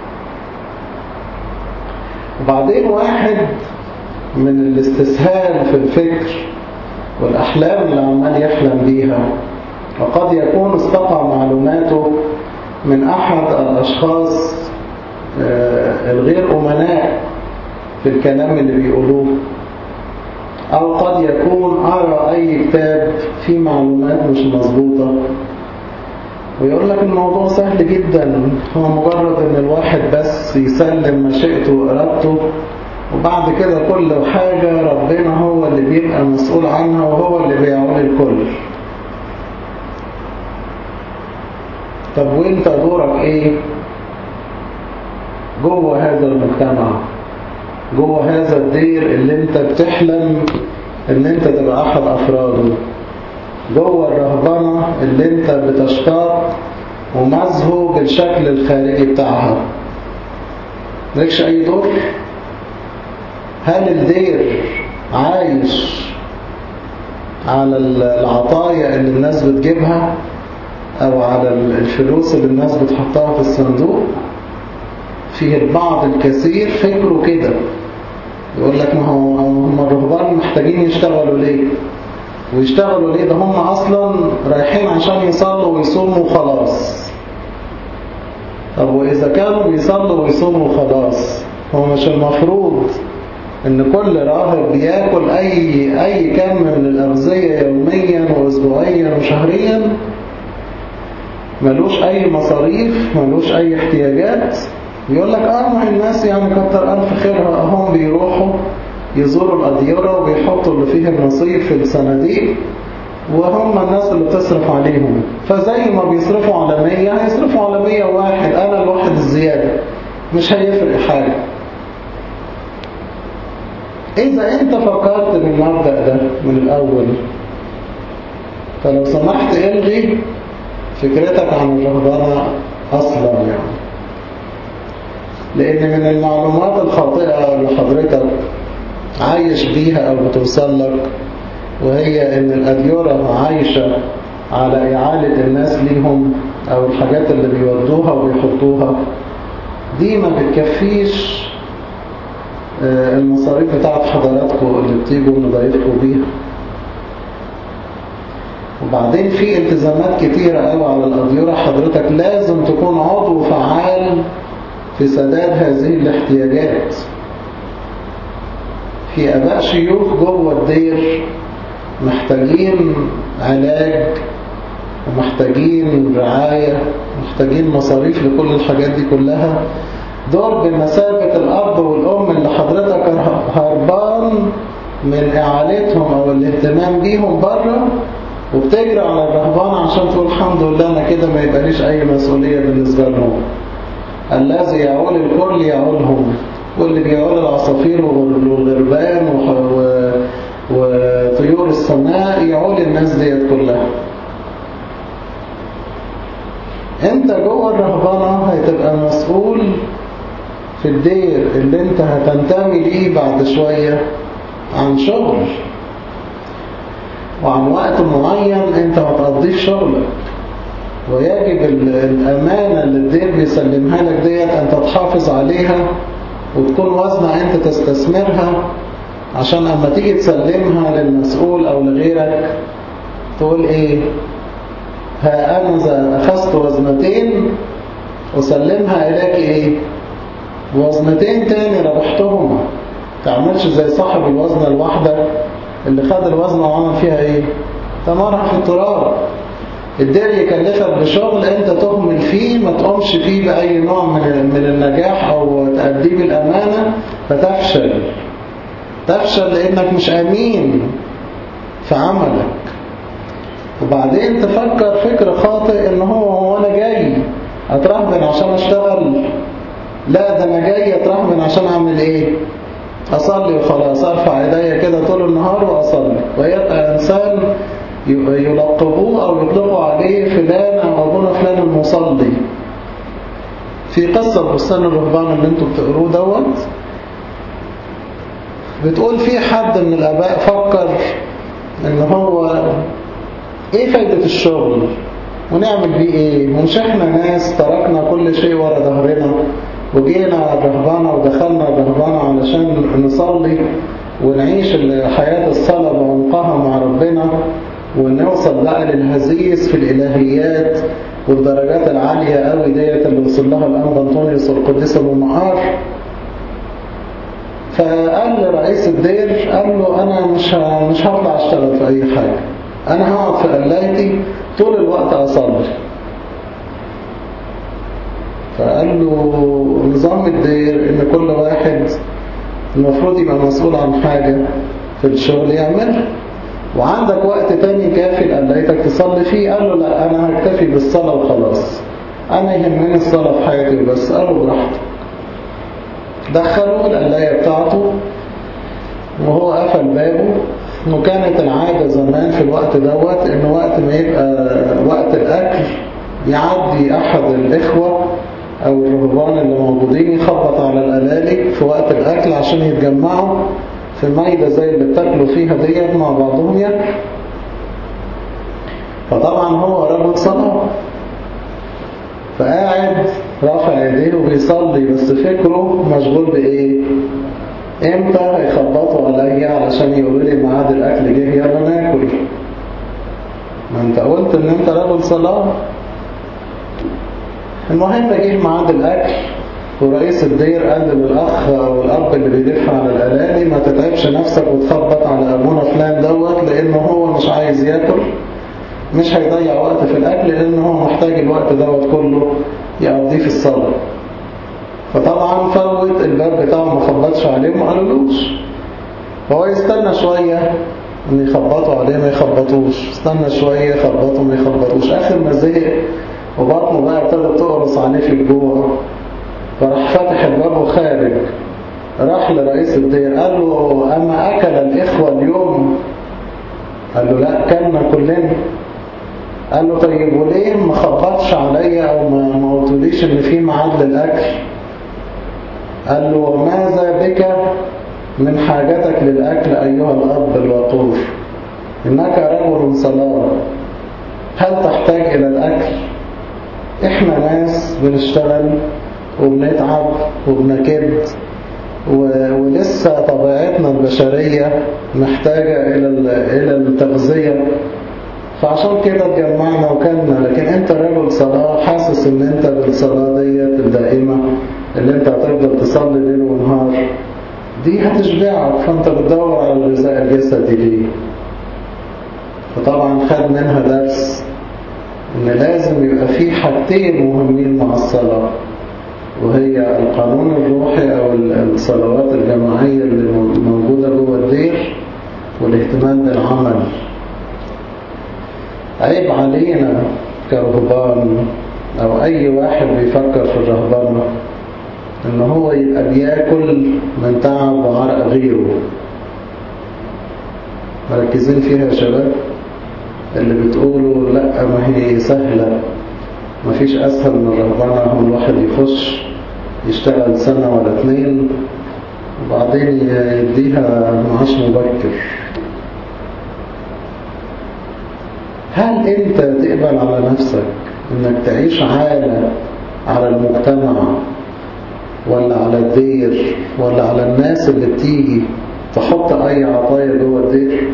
وبعدين واحد من الاستسهال في الفكر والأحلام اللي عمال يحلم بيها وقد يكون استقع معلوماته من أحد الأشخاص الغير أمناء في الكلام اللي بيقولوه أو قد يكون أرى أي كتاب فيه معلومات مش مظبوطة ويقول لك الموضوع سهل جدا هو مجرد ان الواحد بس يسلم مشيئته وإرادته وبعد كده كل حاجة ربنا هو اللي بيبقى مسؤول عنها وهو اللي بيعول الكل طب وانت دورك ايه جوه هذا المجتمع جوه هذا الدير اللي انت بتحلم ان انت تبقى احد افراده جوه الرهبنة اللي انت بتشتاق ومزهو بالشكل الخارجي بتاعها مالكش اي دور هل الدير عايش على العطايا اللي الناس بتجيبها او على الفلوس اللي الناس بتحطها في الصندوق فيه البعض الكثير فكره كده يقول لك ما هو هم الرهبان محتاجين يشتغلوا ليه ويشتغلوا ليه ده هم اصلا رايحين عشان يصلوا ويصوموا وخلاص طب واذا كانوا بيصلوا ويصوموا وخلاص هو مش المفروض ان كل راهب بياكل اي اي كم من الاغذيه يوميا واسبوعيا وشهريا ملوش اي مصاريف ملوش اي احتياجات يقول لك اه ما الناس يعني كتر الف خيرها هم بيروحوا يزوروا الأديرة ويحطوا اللي فيه النصيب في الصناديق وهم الناس اللي بتصرف عليهم فزي ما بيصرفوا على 100 هيصرفوا على 101 أنا الواحد الزيادة مش هيفرق حاجة إذا أنت فكرت بالمبدأ ده من الأول فلو سمحت الغي فكرتك عن الرهبنة أصلا يعني لأن من المعلومات الخاطئة اللي حضرتك عايش بيها أو بتوصل لك وهي إن الأديرة عايشة على إعالة الناس ليهم أو الحاجات اللي بيودوها وبيحطوها دي ما بتكفيش المصاريف بتاعت حضراتكم اللي بتيجوا نضيفكم بيها وبعدين في التزامات كتيرة قوي على الأديرة حضرتك لازم تكون عضو فعال في سداد هذه الاحتياجات في أباء شيوخ جوه الدير محتاجين علاج ومحتاجين رعاية محتاجين مصاريف لكل الحاجات دي كلها دول بمثابة الأب والأم اللي حضرتك هربان من إعالتهم أو الاهتمام بيهم بره وبتجري على الرهبان عشان تقول الحمد لله أنا كده ما يبقاليش أي مسؤولية بالنسبة لهم الذي يعول الكل يعولهم واللي بيعول العصافير والغربان وطيور السماء يعول الناس ديت كلها انت جوه الرهبانة هتبقى مسؤول في الدير اللي انت هتنتمي ليه بعد شوية عن شغل وعن وقت معين انت ما تقضيش شغلك ويجب الأمانة اللي الدير بيسلمها لك ديت أن تتحافظ عليها وتكون وزنة أنت تستثمرها عشان أما تيجي تسلمها للمسؤول أو لغيرك تقول إيه ها أنا إذا أخذت وزنتين أسلمها إليك إيه وزنتين تاني ربحتهما تعملش زي صاحب الوزنة الواحدة اللي خد الوزنة وعمل فيها إيه تمرها في التراب الدير يكلفك بشغل انت تهمل فيه ما تقومش فيه بأي نوع من من النجاح او تأديه بالأمانة فتفشل تفشل لأنك مش أمين في عملك وبعدين تفكر فكر خاطئ ان هو هو انا جاي اترهبن عشان اشتغل لا ده انا جاي اترهبن عشان اعمل ايه اصلي وخلاص ارفع ايديا كده طول النهار واصلي ويبقى انسان يلقبوه أو يطلقوا عليه فلان أو أبونا فلان المصلي في قصة بستان الرهبان اللي انتوا بتقروه دوت بتقول في حد من الآباء فكر ان هو ايه فايدة الشغل ونعمل بيه ايه مش احنا ناس تركنا كل شيء ورا ظهرنا وجينا الرهبانة ودخلنا الرهبانة علشان نصلي ونعيش حياة الصلاة بعمقها مع ربنا ونوصل بقى للهزيز في الإلهيات والدرجات العالية قوي ديت اللي وصل لها الأنبا أنطونيوس والقديس أبو مقار فقال لرئيس الدير قال له أنا مش مش هطلع أشتغل في أي حاجة أنا هقعد في قلايتي طول الوقت أصلي فقال له نظام الدير إن كل واحد المفروض يبقى مسؤول عن حاجة في الشغل يعملها وعندك وقت تاني كافي لقلايتك تصلي فيه قال له لا أنا هكتفي بالصلاة وخلاص أنا يهمني الصلاة في حياتي بس قالوا براحته دخلوا القلاية بتاعته وهو قفل بابه وكانت العادة زمان في الوقت دوت إن وقت ما يبقى وقت الأكل يعدي أحد الإخوة أو الرهبان اللي موجودين يخبط على الألالي في وقت الأكل عشان يتجمعوا في مايدة زي اللي بتاكلوا فيها ديت مع بعضهم ياكلوا فطبعا هو رجل صلاة فقاعد رافع ايديه وبيصلي بس فكره مشغول بايه امتى هيخبطوا عليا علشان يقولوا لي ميعاد الاكل جه يلا ناكل ما انت قلت ان انت رجل صلاة المهم جه ميعاد الاكل ورئيس الدير قال للأخ أو الأب اللي بيلف على الألالي ما تتعبش نفسك وتخبط على أبونا فلان دوت لأنه هو مش عايز ياكل مش هيضيع وقت في الأكل لأنه هو محتاج الوقت دوت كله يقضيه في الصلاة فطبعا فوت الباب بتاعه ما خبطش عليه وما قالولوش فهو يستنى شوية ان يخبطوا عليه ما يخبطوش استنى شوية يخبطوا ما يخبطوش آخر ما زهق وبطنه بقى ابتدت تقرص عليه في الجوع فراح فاتح الباب وخارج راح لرئيس الدير قال له أما أكل الإخوة اليوم قال له لا كلنا كلنا قال له طيب وليه ما خبطش عليا أو ما ما قلتوليش إن في ميعاد للأكل قال له وماذا بك من حاجتك للأكل أيها الأب الوقور إنك رجل صلاة هل تحتاج إلى الأكل إحنا ناس بنشتغل وبنتعب وبنكد ولسه طبيعتنا البشرية محتاجة إلى إلى التغذية فعشان كده اتجمعنا وكلنا لكن انت رجل صلاة حاسس ان انت بالصلاة ديت الدائمة اللي انت هتفضل تصلي ليل ونهار دي هتشبعك فانت بتدور على الغذاء الجسدي ليه فطبعا خد منها درس ان لازم يبقى في حاجتين مهمين مع الصلاة وهي القانون الروحي او الصلوات الجماعية اللي موجودة جوه الدير والاهتمام بالعمل عيب علينا كرهبان او اي واحد بيفكر في الرهبانة ان هو يبقى بياكل من تعب وعرق غيره مركزين فيها يا شباب اللي بتقولوا لا ما هي سهلة ما فيش اسهل من الرهبانة هو الواحد يخش يشتغل سنة ولا اتنين وبعدين يديها معاش مبكر هل انت تقبل على نفسك انك تعيش عالة على المجتمع ولا على الدير ولا على الناس اللي بتيجي تحط اي عطايا جوه الدير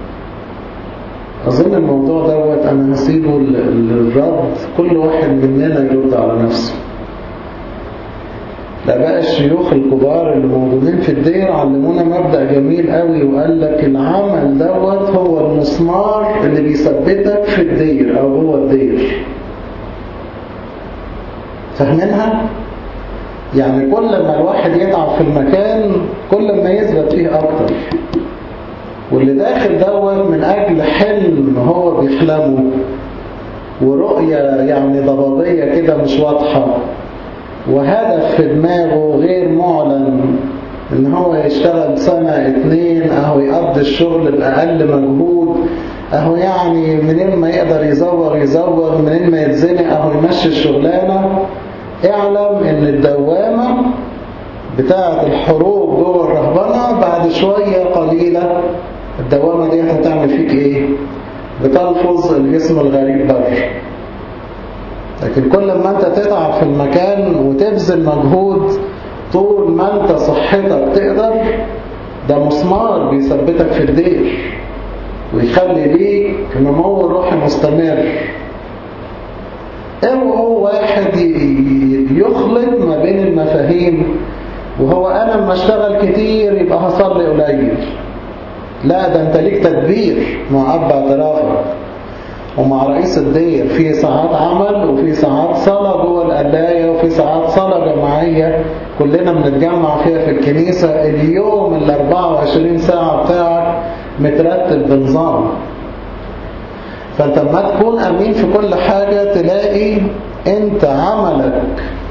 اظن الموضوع دوت انا هسيبه للرد كل واحد مننا يرد على نفسه لا بقى الشيوخ الكبار اللي موجودين في الدير علمونا مبدأ جميل قوي وقال لك العمل دوت هو المسمار اللي بيثبتك في الدير او جوه الدير فاهمينها؟ يعني كل ما الواحد يتعب في المكان كل ما يثبت فيه اكتر واللي داخل دوت من اجل حلم هو بيحلمه ورؤية يعني ضبابية كده مش واضحة وهدف في دماغه غير معلن ان هو يشتغل سنة اتنين اهو يقضي الشغل بأقل مجهود اهو يعني منين ما يقدر يزور يزور منين ما يتزنق اهو يمشي الشغلانة اعلم ان الدوامة بتاعة الحروب جوه الرهبنة بعد شوية قليلة الدوامة دي هتعمل فيك ايه بتلفظ الجسم الغريب بره لكن كل ما انت تتعب في المكان وتبذل مجهود طول ما انت صحتك تقدر ده مسمار بيثبتك في الدير ويخلي ليك نمو روحي مستمر اوعوا واحد يخلط ما بين المفاهيم وهو انا لما اشتغل كتير يبقى هصلي قليل لا ده انت ليك تدبير مع اب اعترافك ومع رئيس الدير في ساعات عمل وفي ساعات صلاة جوه القلاية وفي ساعات صلاة جماعية كلنا بنتجمع فيها في الكنيسة اليوم ال 24 ساعة بتاعك مترتب بنظام فانت لما تكون امين في كل حاجة تلاقي انت عملك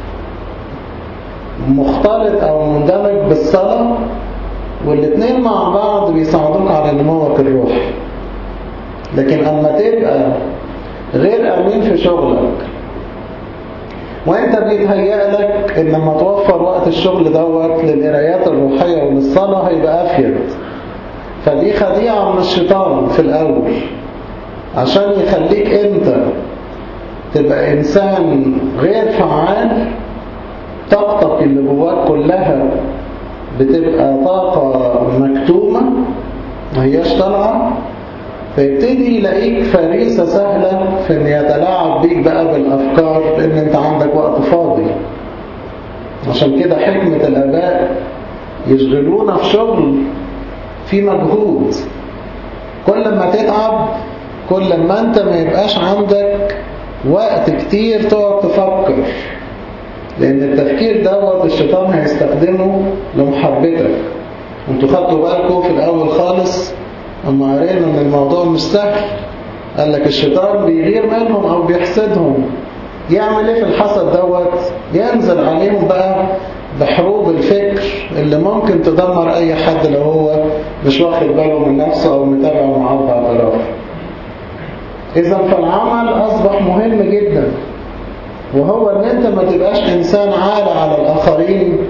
مختلط او مندمج بالصلاة والاثنين مع بعض بيساعدوك على نموك الروحي لكن اما تبقى غير امين في شغلك وانت بيتهيأ لك ان لما توفر وقت الشغل دوت للقرايات الروحية وللصلاة هيبقى افيد فدي خديعة من الشيطان في الاول عشان يخليك انت تبقى انسان غير فعال طاقتك اللي جواك كلها بتبقى طاقة مكتومة ما هياش طالعة فيبتدي يلاقيك فريسة سهلة في ان يتلاعب بيك بقى بالافكار لان انت عندك وقت فاضي عشان كده حكمة الاباء يشغلونا في شغل في مجهود كل ما تتعب كل ما انت ما يبقاش عندك وقت كتير تقعد تفكر لان التفكير دوت الشيطان هيستخدمه لمحبتك انتوا خدتوا بالكم في الاول خالص اما قرينا ان الموضوع مش سهل قال لك الشيطان بيغير منهم او بيحسدهم يعمل ايه في الحسد دوت ينزل عليهم بقى بحروب الفكر اللي ممكن تدمر اي حد لو هو مش واخد باله من نفسه او متابع مع اطرافه اذا فالعمل اصبح مهم جدا وهو ان انت ما تبقاش انسان عالة على الاخرين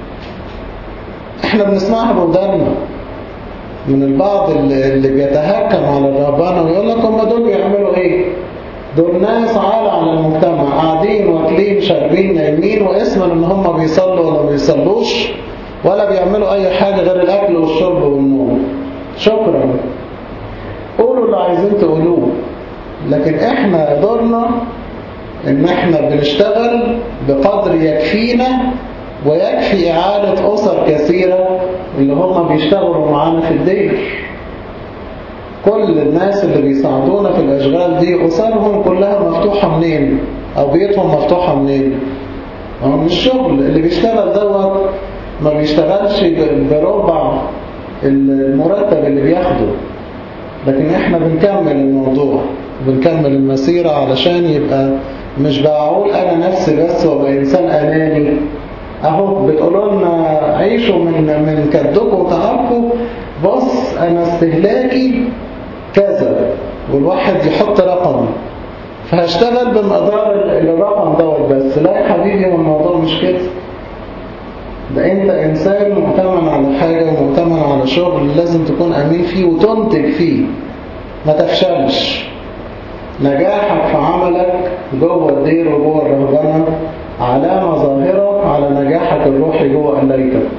احنا بنسمعها بودانا من البعض اللي, اللي بيتهكم على الرهبانة ويقول لك هم دول بيعملوا ايه دول ناس عالة على المجتمع قاعدين واكلين شاربين نايمين واسما ان هم بيصلوا ولا ما بيصلوش ولا بيعملوا اي حاجة غير الاكل والشرب والنوم شكرا قولوا اللي عايزين تقولوه لكن احنا دورنا ان احنا بنشتغل بقدر يكفينا ويكفي إعادة أسر كثيرة اللي هم بيشتغلوا معانا في الدير كل الناس اللي بيساعدونا في الأشغال دي أسرهم كلها مفتوحة منين أو بيوتهم مفتوحة منين هو من الشغل اللي بيشتغل دوت ما بيشتغلش بربع المرتب اللي بياخده لكن احنا بنكمل الموضوع بنكمل المسيرة علشان يبقى مش بقول انا نفسي بس وابقى انسان اناني اهو بتقولوا لنا عيشوا من من كدكم وتعبكم بص انا استهلاكي كذا والواحد يحط رقم فهشتغل بمقدار الرقم دوت بس لا يا حبيبي هو الموضوع مش كده ده انت انسان مؤتمن على حاجة ومؤتمن على شغل لازم تكون امين فيه وتنتج فيه ما تفشلش نجاحك في عملك جوه الدير وجوه الرهبنة علامة ظاهرة على نجاحك الروحي جوه قليتك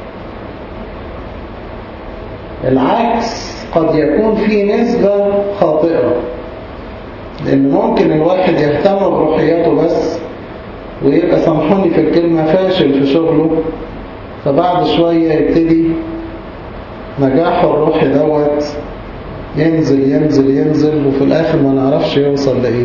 العكس قد يكون في نسبة خاطئة لأن ممكن الواحد يهتم بروحياته بس ويبقى سامحوني في الكلمة فاشل في شغله فبعد شوية يبتدي نجاحه الروحي دوت ينزل ينزل ينزل وفي الآخر ما نعرفش يوصل لإيه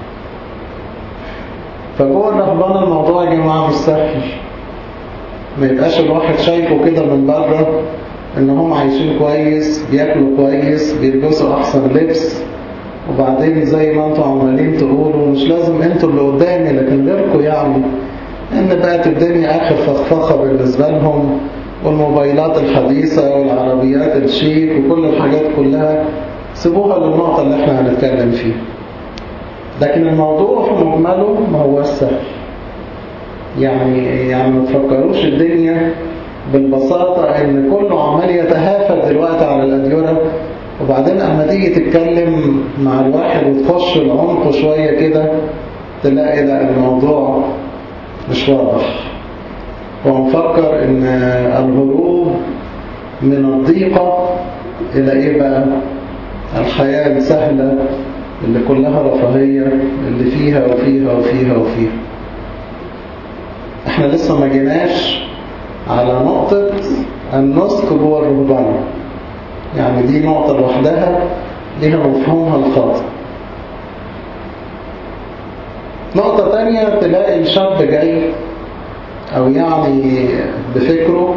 فجوه الرهبان الموضوع يا جماعة مش سهل ما يبقاش الواحد شايفه كده من بره ان هم عايشين كويس بياكلوا كويس بيلبسوا احسن لبس وبعدين زي ما انتوا عمالين تقولوا مش لازم انتوا اللي قدامي لكن غيركم يعني ان بقت الدنيا اخر فخفخه بالنسبه لهم والموبايلات الحديثه والعربيات الشيك وكل الحاجات كلها سيبوها للنقطه اللي احنا هنتكلم فيها لكن الموضوع في مجمله ما هو سهل يعني يعني ما تفكروش الدنيا بالبساطة ان كله عمال يتهافت دلوقتي على الأديرة وبعدين اما تيجي تتكلم مع الواحد وتخش العمق شوية كده تلاقي لا الموضوع مش واضح ومفكر ان الهروب من الضيقة الى ايه بقى الحياة السهلة اللي كلها رفاهية اللي فيها وفيها وفيها وفيها احنا لسه ما جيناش على نقطة النسك جوه الرهبان يعني دي نقطة لوحدها ليها مفهومها الخاطئ نقطة تانية تلاقي الشاب جاي أو يعني بفكره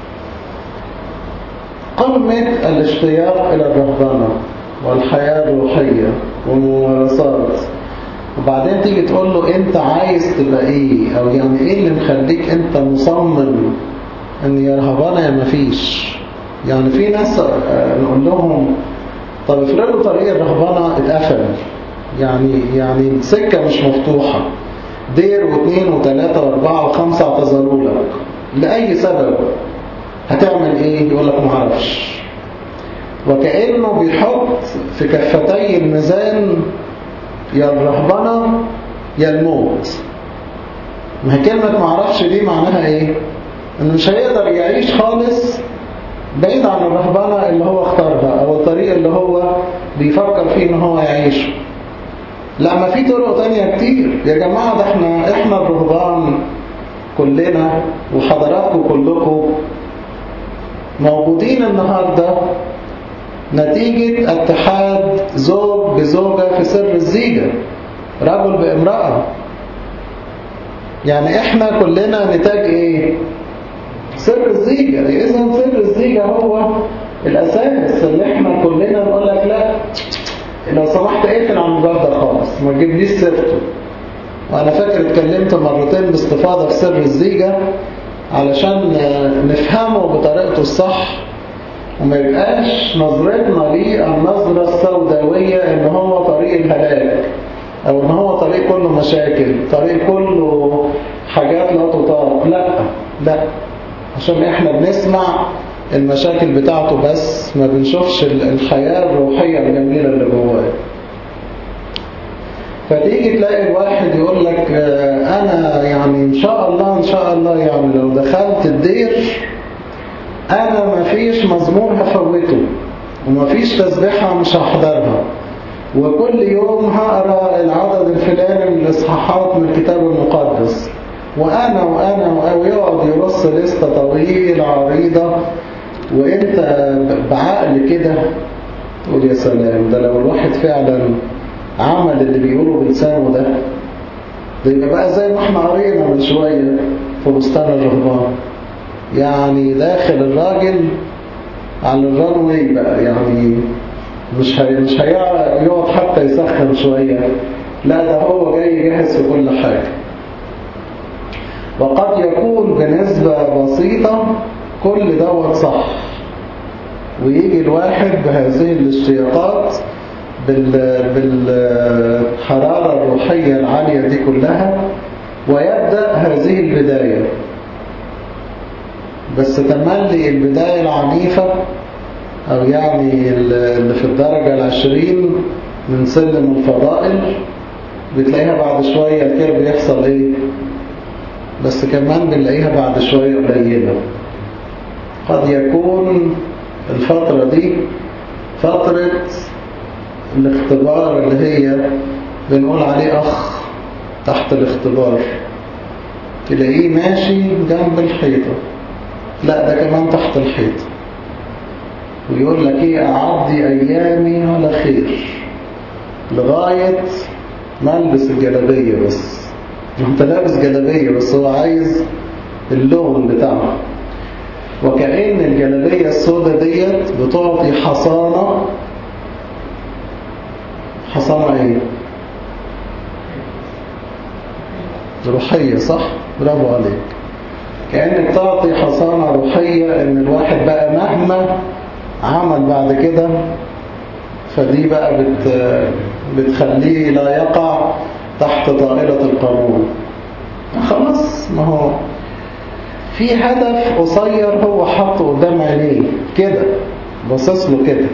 قمة الاشتياق إلى الرهبانة والحياة الروحية والممارسات وبعدين تيجي تقول له انت عايز تبقى ايه او يعني ايه اللي مخليك انت مصمم ان يا رهبانة يا مفيش يعني في ناس نقول لهم طب افرضوا طريق الرهبانة اتقفل يعني يعني السكة مش مفتوحة دير واثنين وثلاثة واربعة وخمسة اعتذروا لك لأي سبب هتعمل ايه يقول لك معرفش وكأنه بيحط في كفتي الميزان يا الرهبنة يا الموت ما هي كلمة معرفش دي معناها ايه انه مش هيقدر يعيش خالص بعيد عن الرهبنة اللي هو اختارها او الطريق اللي هو بيفكر فيه ان هو يعيشه لا ما في طرق تانية كتير يا جماعة ده احنا احنا الرهبان كلنا وحضراتكم كلكم موجودين النهاردة نتيجة اتحاد زوج بزوجة في سر الزيجة رجل بامرأة يعني احنا كلنا نتاج ايه سر الزيجة اذا سر الزيجة هو الاساس اللي احنا كلنا نقول لك لا لو سمحت اقفل عن الموضوع ده خالص ما تجيبليش سيرته وانا فاكر اتكلمت مرتين باستفاضة في سر الزيجة علشان نفهمه بطريقته الصح وما يبقاش نظرتنا ليه النظرة السوداوية ان هو طريق الهلاك او ان هو طريق كله مشاكل طريق كله حاجات لا تطاق لا لا عشان احنا بنسمع المشاكل بتاعته بس ما بنشوفش الحياة الروحية الجميلة اللي جواه فتيجي تلاقي الواحد يقول لك انا يعني ان شاء الله ان شاء الله يعني لو دخلت الدير انا ما فيش مزمور هفوته وما فيش تسبيحة مش هحضرها وكل يوم هقرا العدد الفلاني من الاصحاحات من الكتاب المقدس وانا وانا ويقعد يرص لستة طويلة عريضة وانت بعقل كده تقول يا سلام ده لو الواحد فعلا عمل اللي بيقوله بلسانه ده ده يبقى بقى زي ما احنا قرينا من شوية في بستان الرهبان يعني داخل الراجل على الران واي بقى يعني مش هي مش هيقعد حتى يسخن شوية لا ده هو جاي جاهز في كل حاجة وقد يكون بنسبة بسيطة كل دوت صح ويجي الواحد بهذه الاشتياقات بالحرارة الروحية العالية دي كلها ويبدأ هذه البداية بس تملي البداية العنيفة أو يعني اللي في الدرجة العشرين من سلم الفضائل بتلاقيها بعد شوية الكير بيحصل ايه بس كمان بنلاقيها بعد شوية قليلة قد يكون الفترة دي فترة الاختبار اللي هي بنقول عليه أخ تحت الاختبار تلاقيه ماشي جنب الحيطة لا ده كمان تحت الحيطة ويقول لك ايه أعضي أيامي على خير لغاية ما البس الجلابية بس انت لابس جلابية بس هو عايز اللون بتاعها وكأن الجلابية السوداء ديت بتعطي حصانة حصانة ايه روحية صح برافو عليك كأنك تعطي حصانة روحية ان الواحد بقى مهما عمل بعد كده فدي بقى بت بتخليه لا يقع تحت طائلة القانون خلاص ما هو في هدف قصير هو حطه قدام عينيه كده باصص له كده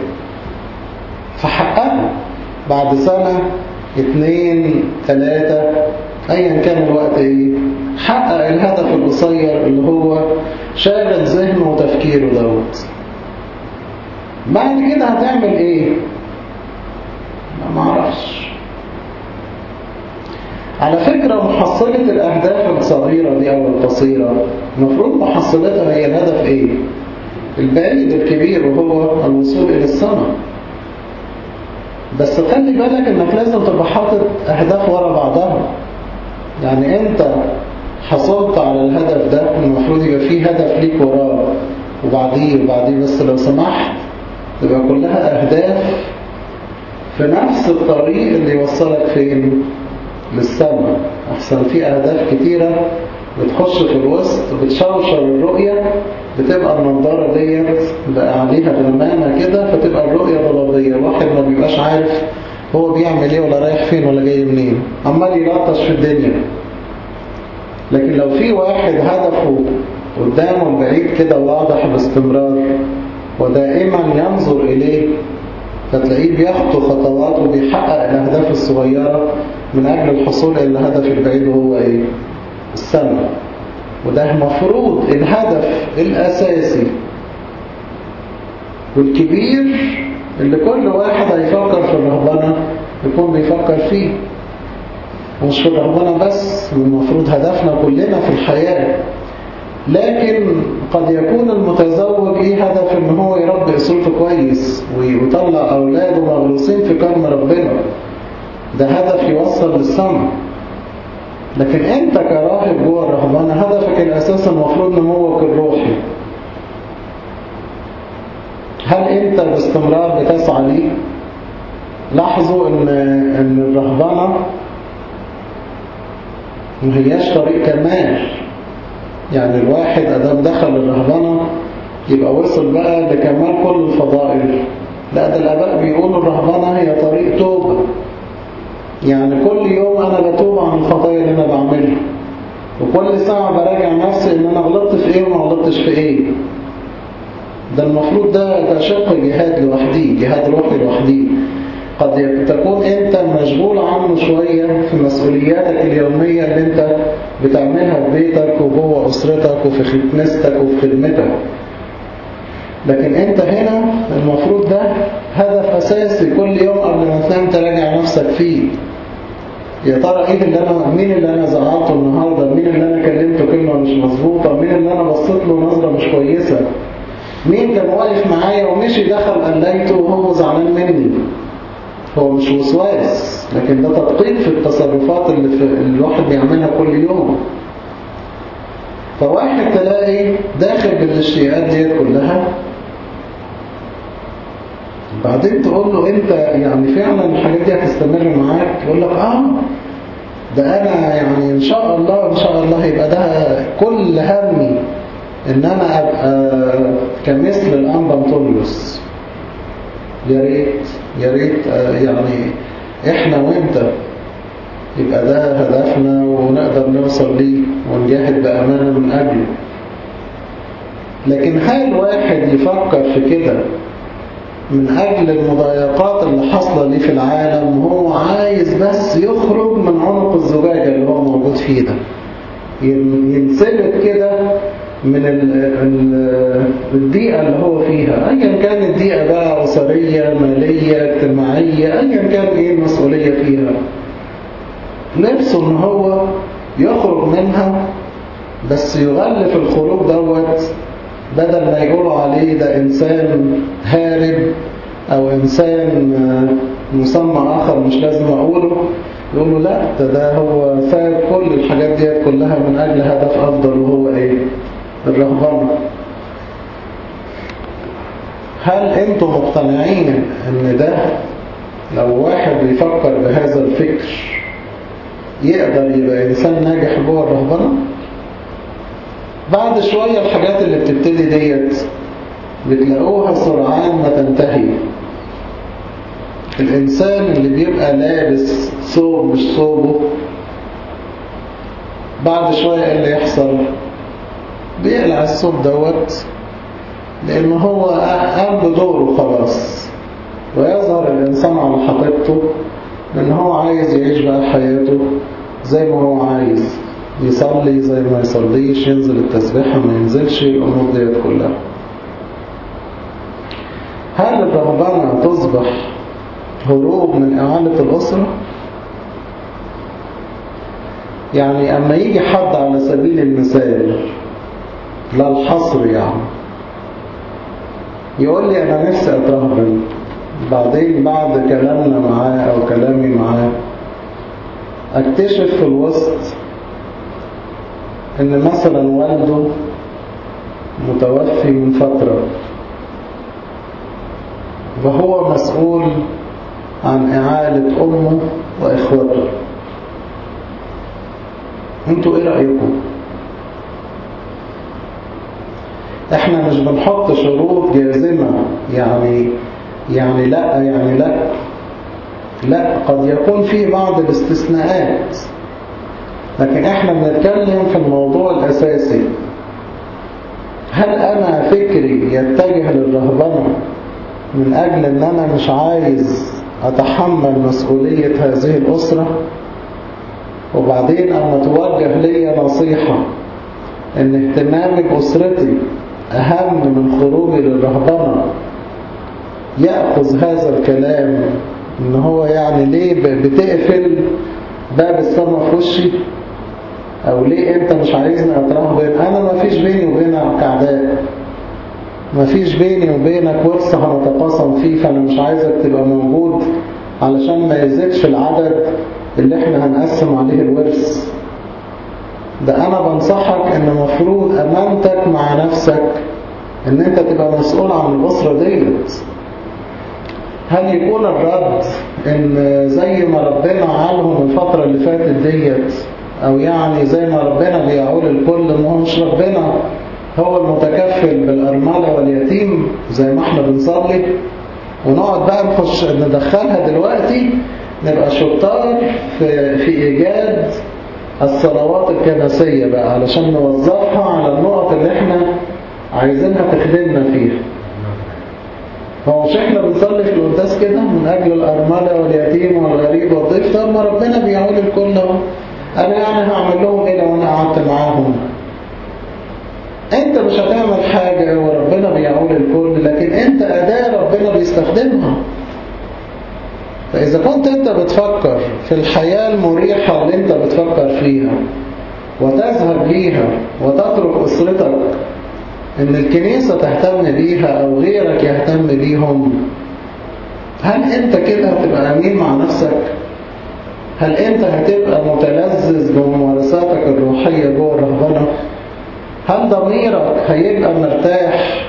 فحققه بعد سنة اتنين تلاتة ايا كان الوقت ايه حقق الهدف القصير اللي هو شاغل ذهنه وتفكيره دوت بعد كده هتعمل ايه ما معرفش على فكرة محصلة الأهداف الصغيرة دي أو القصيرة المفروض محصلتها هي الهدف إيه؟ البعيد الكبير وهو الوصول إلى السماء بس خلي بالك إنك لازم تبقى حاطط أهداف ورا بعضها يعني أنت حصلت على الهدف ده المفروض يبقى فيه هدف ليك وراه وبعديه وبعديه بس لو سمحت تبقى كلها أهداف في نفس الطريق اللي يوصلك فين للسماء أحسن في أهداف كتيرة بتخش في الوسط بتشوشر الرؤية بتبقى النظارة ديت بقى عليها غمامة كده فتبقى الرؤية ضبابية الواحد ما بيبقاش عارف هو بيعمل ايه ولا رايح فين ولا جاي منين عمال يلطش في الدنيا لكن لو في واحد هدفه قدامه بعيد كده واضح باستمرار ودائما ينظر إليه فتلاقيه بيخطو خطوات وبيحقق الأهداف الصغيرة من أجل الحصول إلى الهدف البعيد وهو إيه؟ السماء وده المفروض الهدف الأساسي والكبير اللي كل واحد هيفكر في الرهبنة يكون بيفكر فيه مش في الرهبنة بس المفروض هدفنا كلنا في الحياة لكن قد يكون المتزوج ايه هدف ان هو يربي اسرته كويس ويطلع اولاده مغروسين في كرم ربنا ده هدف يوصل للسماء لكن انت كراهب جوه الرهبانه هدفك الاساسي المفروض نموك الروحي هل انت باستمرار بتسعى ليه لاحظوا ان ان الرهبنه ما هياش طريق كمال يعني الواحد أدام دخل الرهبنة يبقى وصل بقى لكمال كل الفضائل لا ده الآباء بيقولوا الرهبنة هي طريق توبة يعني كل يوم أنا بتوب عن الخطايا اللي أنا بعملها وكل ساعة براجع نفسي إن أنا غلطت في إيه وما غلطتش في إيه ده المفروض ده ده شق جهاد لوحديه جهاد روحي لوحديه قد تكون انت مشغول عنه شوية في مسؤولياتك اليومية اللي انت بتعملها في بيتك وجوه أسرتك وفي كنيستك وفي خدمتك لكن انت هنا المفروض ده هدف أساسي كل يوم قبل ما تنام تراجع نفسك فيه يا ترى ايه اللي انا مين اللي انا زعلته النهارده مين اللي انا كلمته كلمه مش مظبوطه مين اللي انا بصيت له نظره مش كويسه مين كان واقف معايا ومشي دخل قليته وهو زعلان مني هو مش وسواس لكن ده تدقيق في التصرفات اللي في الواحد بيعملها كل يوم فواحد تلاقي داخل بالاشتياقات دي كلها بعدين تقول له انت يعني فعلا الحاجات دي هتستمر معاك يقول لك اه ده انا يعني ان شاء الله ان شاء الله يبقى ده كل همي ان انا ابقى كمثل الانبا انطونيوس يا ريت يا ريت يعني احنا وانت يبقى ده هدفنا ونقدر نوصل ليه ونجاهد بأمانة من أجله لكن هل واحد يفكر في كده من أجل المضايقات اللي حصلة ليه في العالم هو عايز بس يخرج من عنق الزجاجة اللي هو موجود فيه ده ينسلت كده من البيئة اللي هو فيها أيا كانت البيئة بقى أسرية مالية اجتماعية أيا كان إيه المسؤولية فيها نفسه ان هو يخرج منها بس يغلف الخروج دوت بدل ما يقولوا عليه ده إنسان هارب أو إنسان مسمى آخر مش لازم أقوله يقولوا لا ده, ده هو ساب كل الحاجات دي كلها من أجل هدف أفضل وهو إيه الرهبنة هل أنتم مقتنعين أن ده لو واحد بيفكر بهذا الفكر يقدر يبقى إنسان ناجح جوه الرهبنة بعد شوية الحاجات اللي بتبتدي ديت بتلاقوها سرعان ما تنتهي الإنسان اللي بيبقى لابس ثوب مش ثوبه بعد شوية ايه اللي يحصل بيقلع الثوب دوت لأن هو قام بدوره خلاص ويظهر الإنسان على حقيقته لأن هو عايز يعيش بقى حياته زي ما هو عايز يصلي زي ما يصليش ينزل التسبيحة ما ينزلش الأمور ديت كلها هل الرهبنة تصبح هروب من إعالة الأسرة؟ يعني أما يجي حد على سبيل المثال لا الحصر يعني يقول لي أنا نفسي أترهبن بعدين بعد كلامنا معاه أو كلامي معاه أكتشف في الوسط إن مثلا والده متوفي من فترة وهو مسؤول عن إعالة أمه وإخوته انتوا ايه رأيكم احنا مش بنحط شروط جازمة يعني يعني لا يعني لا لا قد يكون في بعض الاستثناءات لكن احنا بنتكلم في الموضوع الاساسي هل انا فكري يتجه للرهبنة من اجل ان انا مش عايز اتحمل مسؤولية هذه الاسرة وبعدين اما توجه لي نصيحة ان اهتمامي باسرتي اهم من خروجي للرهبنة يأخذ هذا الكلام ان هو يعني ليه بتقفل باب السما في وشي او ليه انت مش عايزني اترهبن انا ما فيش بيني وبينك اعداء ما فيش بيني وبينك ورث هنتقاسم فيه فانا مش عايزك تبقى موجود علشان ما يزيدش العدد اللي احنا هنقسم عليه الورث ده انا بنصحك ان مفروض امانتك مع نفسك ان انت تبقى مسؤول عن الاسرة ديت هل يكون الرد ان زي ما ربنا عالهم الفترة اللي فاتت ديت او يعني زي ما ربنا بيعول الكل ما هو مش ربنا هو المتكفل بالارملة واليتيم زي ما احنا بنصلي ونقعد بقى نخش ندخلها دلوقتي نبقى شطار في, في ايجاد الصلوات الكنسية بقى علشان نوظفها على النقط اللي احنا عايزينها تخدمنا فيها هو مش احنا بنصلي في القداس كده من اجل الارملة واليتيم والغريب والضيف طب ما ربنا بيعول الكل اهو انا يعني هعمل لهم ايه لو انا قعدت معاهم انت مش هتعمل حاجة وربنا بيعول الكل لكن انت اداة ربنا بيستخدمها فإذا كنت أنت بتفكر في الحياة المريحة اللي أنت بتفكر فيها وتذهب ليها وتترك أسرتك ان الكنيسة تهتم بيها او غيرك يهتم بيهم هل انت كده هتبقى امين مع نفسك هل انت هتبقى متلذذ بممارساتك الروحية جوه الرهبنة هل ضميرك هيبقى مرتاح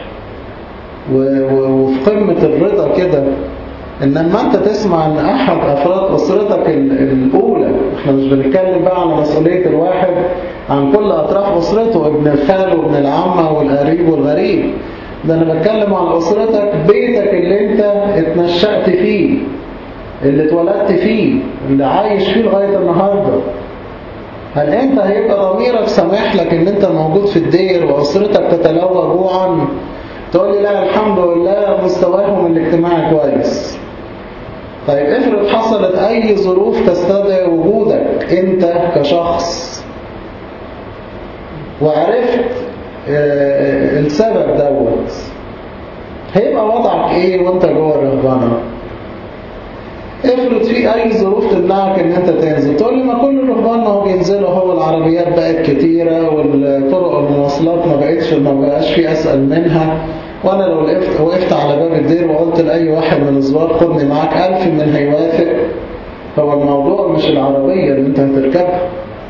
وفي قمة الرضا كده ان لما انت تسمع ان احد افراد اسرتك الاولى احنا مش بنتكلم بقى عن مسؤولية الواحد عن كل اطراف اسرته ابن الخال وابن العمة والقريب والغريب ده انا بتكلم عن اسرتك بيتك اللي انت اتنشأت فيه اللي اتولدت فيه اللي عايش فيه لغاية النهاردة هل انت هيبقى ضميرك سامح لك ان انت موجود في الدير واسرتك تتلوى جوعا تقول لي لا الحمد لله مستواهم الاجتماعي كويس طيب افرض حصلت اي ظروف تستدعي وجودك انت كشخص وعرفت السبب دوت هيبقى وضعك ايه وانت جوه الرهبانه افرض في اي ظروف تمنعك ان انت تنزل تقول لي ما كل الرهبان ما هو بينزلوا هو العربيات بقت كتيرة والطرق المواصلات ما بقتش ما بقاش في اسأل منها وانا لو وقفت, وقفت على باب الدير وقلت لأي واحد من الزوار خدني معاك ألف من هيوافق هو الموضوع مش العربية اللي انت هتركبها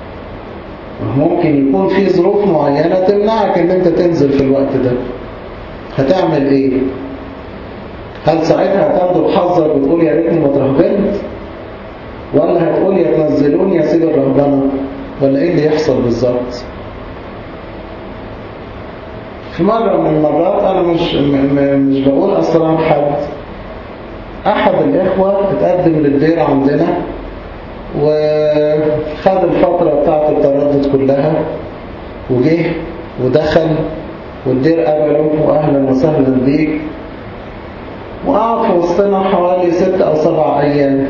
ممكن يكون في ظروف معينة تمنعك ان انت تنزل في الوقت ده هتعمل ايه هل ساعتها هتاخده بحذر وتقول يا ريتني ما اترهبنت ولا هتقول يا تنزلوني يا سيد الرهبنه ولا ايه اللي يحصل بالظبط في مرة من المرات انا مش مش بقول اسرار حد احد الاخوة اتقدم للدير عندنا وخد الفترة بتاعت التردد كلها وجه ودخل والدير قبله واهلا وسهلا بيك وقعد في وسطنا حوالي ست أو سبع أيام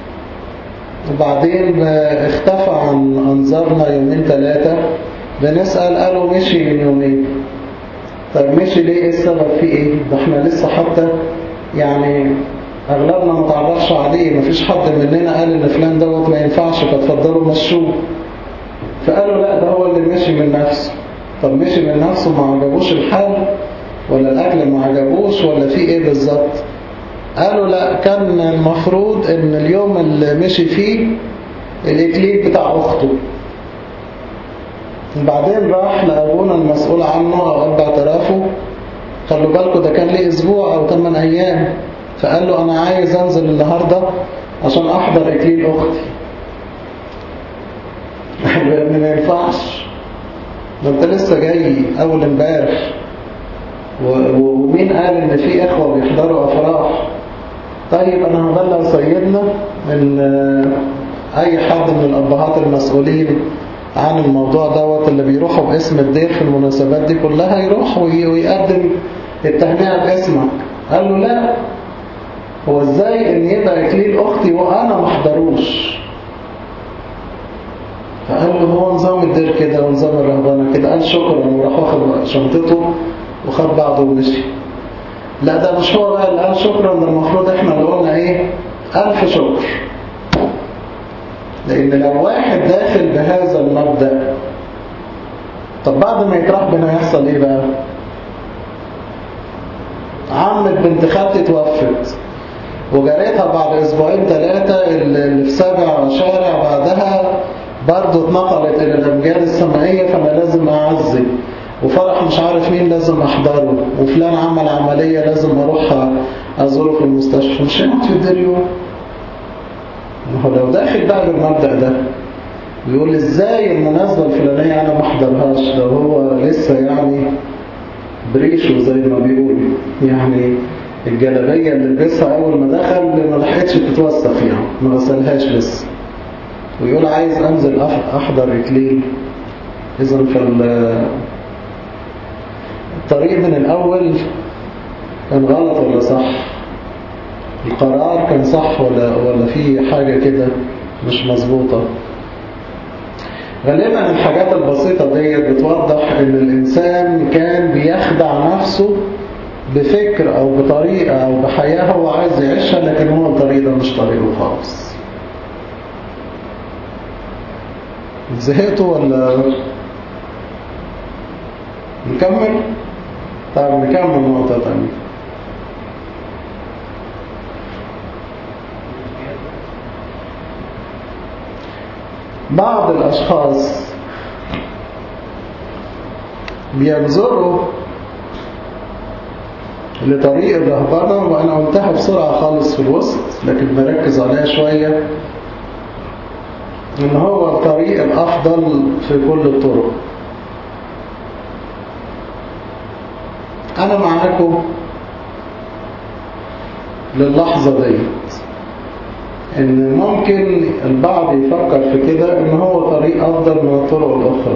وبعدين اختفى عن أنظارنا يومين ثلاثة بنسأل قالوا مشي من يومين طيب مشي ليه ايه السبب في ايه ده احنا لسه حتى يعني اغلبنا ما تعرفش عليه مفيش حد مننا قال ان فلان دوت ما ينفعش فتفضلوا مشوه فقالوا لا ده هو اللي مشي من نفسه طب مشي من نفسه ما عجبوش الحال ولا الأكل ما عجبوش ولا في إيه بالظبط قالوا لا كان المفروض إن اليوم اللي مشي فيه الإكليل بتاع أخته وبعدين راح لأبونا المسؤول عنه أو أب اعترافه خلوا بالكم ده كان ليه أسبوع أو 8 أيام فقال له أنا عايز أنزل النهاردة عشان أحضر إكليل أختي قال له يا ابني ما ينفعش ده أنت لسه جاي أول امبارح ومين قال ان في اخوة بيحضروا افراح طيب انا هبلغ سيدنا ان اي حد من الابهات المسؤولين عن الموضوع دوت اللي بيروحوا باسم الدير في المناسبات دي كلها يروح ويقدم التهنئة باسمك قال له لا هو ازاي ان يبقى اكليل اختي وانا ما احضروش فقال له هو نظام الدير كده ونظام الرهبانة كده قال شكرا وراح واخد شنطته وخد بعضه ومشي لا ده مش هو بقى اللي قال شكرا ده المفروض احنا اللي قلنا ايه ألف شكر لأن لو واحد داخل بهذا المبدأ طب بعد ما يتراح بنا يحصل ايه بقى عمة بنت خالتي توفت وجريتها بعد اسبوعين ثلاثة اللي في سابع شارع بعدها برضه اتنقلت الى الامجاد السمائية فانا لازم اعزي وفرح مش عارف مين لازم احضره وفلان عمل عملية لازم اروح ازوره في المستشفى مش هيقعد في الدريو ما هو لو داخل بقى بالمبدأ ده بيقول ازاي المناسبة الفلانية انا ما احضرهاش لو هو لسه يعني بريشه زي ما بيقولوا يعني الجلابية اللي لبسها اول ما دخل ما لحقتش تتوسخ يعني ما غسلهاش لسه ويقول عايز انزل احضر اكليل اذا في الطريق من الاول كان غلط ولا صح القرار كان صح ولا ولا في حاجة كده مش مظبوطة غالبا الحاجات البسيطة دي بتوضح ان الانسان كان بيخدع نفسه بفكر او بطريقة او بحياة هو عايز يعيشها لكن هو الطريق ده مش طريقه خالص زهقتوا ولا نكمل طب نكمل نقطة تانية بعض الأشخاص بينظروا لطريق الرهبنة وأنا قلتها بسرعة خالص في الوسط لكن بركز عليها شوية إن هو الطريق الأفضل في كل الطرق أنا معاكم للحظة دي إن ممكن البعض يفكر في كده إن هو طريق أفضل من الطرق الأخرى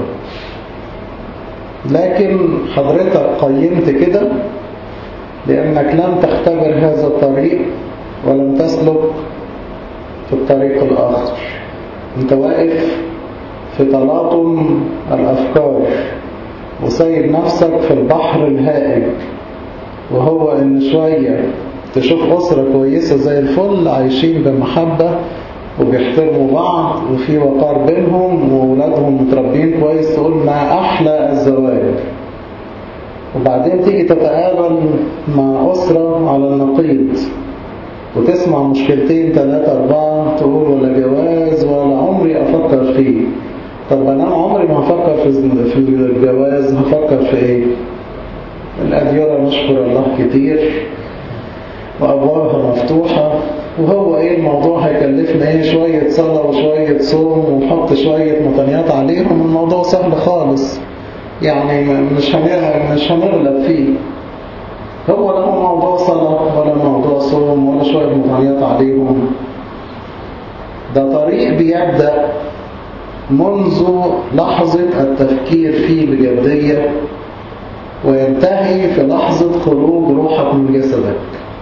لكن حضرتك قيمت كده لأنك لم تختبر هذا الطريق ولم تسلك في الطريق الآخر أنت واقف في تلاطم الأفكار وسيب نفسك في البحر الهائج وهو إن شوية تشوف أسرة كويسة زي الفل عايشين بمحبة وبيحترموا بعض وفي وقار بينهم وولادهم متربين كويس تقول ما أحلى الزواج وبعدين تيجي تتقابل مع أسرة على النقيض وتسمع مشكلتين ثلاثة أربعة تقول ولا جواز ولا عمري أفكر فيه طب أنا عمري ما هفكر في الجواز هفكر في إيه الأديرة نشكر الله كتير وأبوابها مفتوحة وهو إيه الموضوع هيكلفنا إيه شوية صلاة وشوية صوم ونحط شوية مطنيات عليهم الموضوع سهل خالص يعني مش مش هنغلب فيه هو لا موضوع صلاة ولا موضوع صوم ولا شوية مطنيات عليهم ده طريق بيبدأ منذ لحظة التفكير فيه بجدية وينتهي في لحظة خروج روحك من جسدك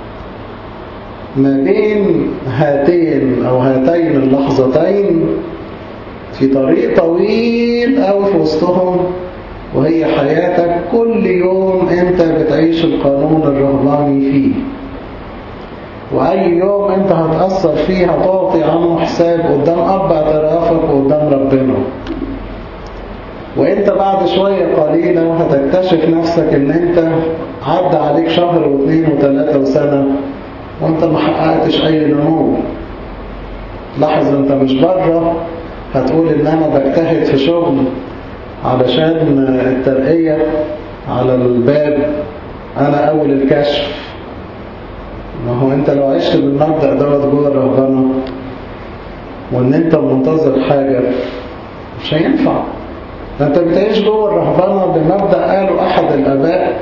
ما بين هاتين أو هاتين اللحظتين في طريق طويل أو في وسطهم وهي حياتك كل يوم أنت بتعيش القانون الرهباني فيه وأي يوم أنت هتأثر فيه هتعطي عنه حساب قدام أب اعترافك وقدام ربنا وانت بعد شوية قليلة هتكتشف نفسك ان انت عدى عليك شهر واثنين وثلاثة وسنة وانت ما حققتش اي نمو لاحظ انت مش بره هتقول ان انا بجتهد في شغل علشان الترقية على الباب انا اول الكشف ما هو انت لو عشت بالمبدأ دوت جوه الرهبنة وان انت منتظر حاجة مش هينفع ده انت بتعيش جوه الرهبنة بمبدأ قاله احد الاباء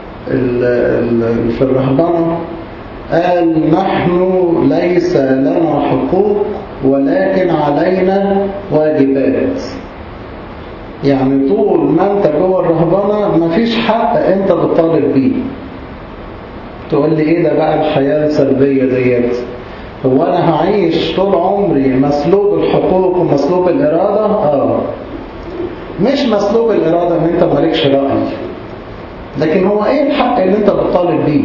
في الرهبنة قال نحن ليس لنا حقوق ولكن علينا واجبات يعني طول ما انت جوه الرهبنة مفيش حق انت بتطالب بيه تقول لي ايه ده بقى الحياة السلبية ديت هو انا هعيش طول عمري مسلوب الحقوق ومسلوب الارادة اه مش مسلوب الارادة ان انت مالكش رأي لكن هو ايه الحق اللي انت بتطالب بيه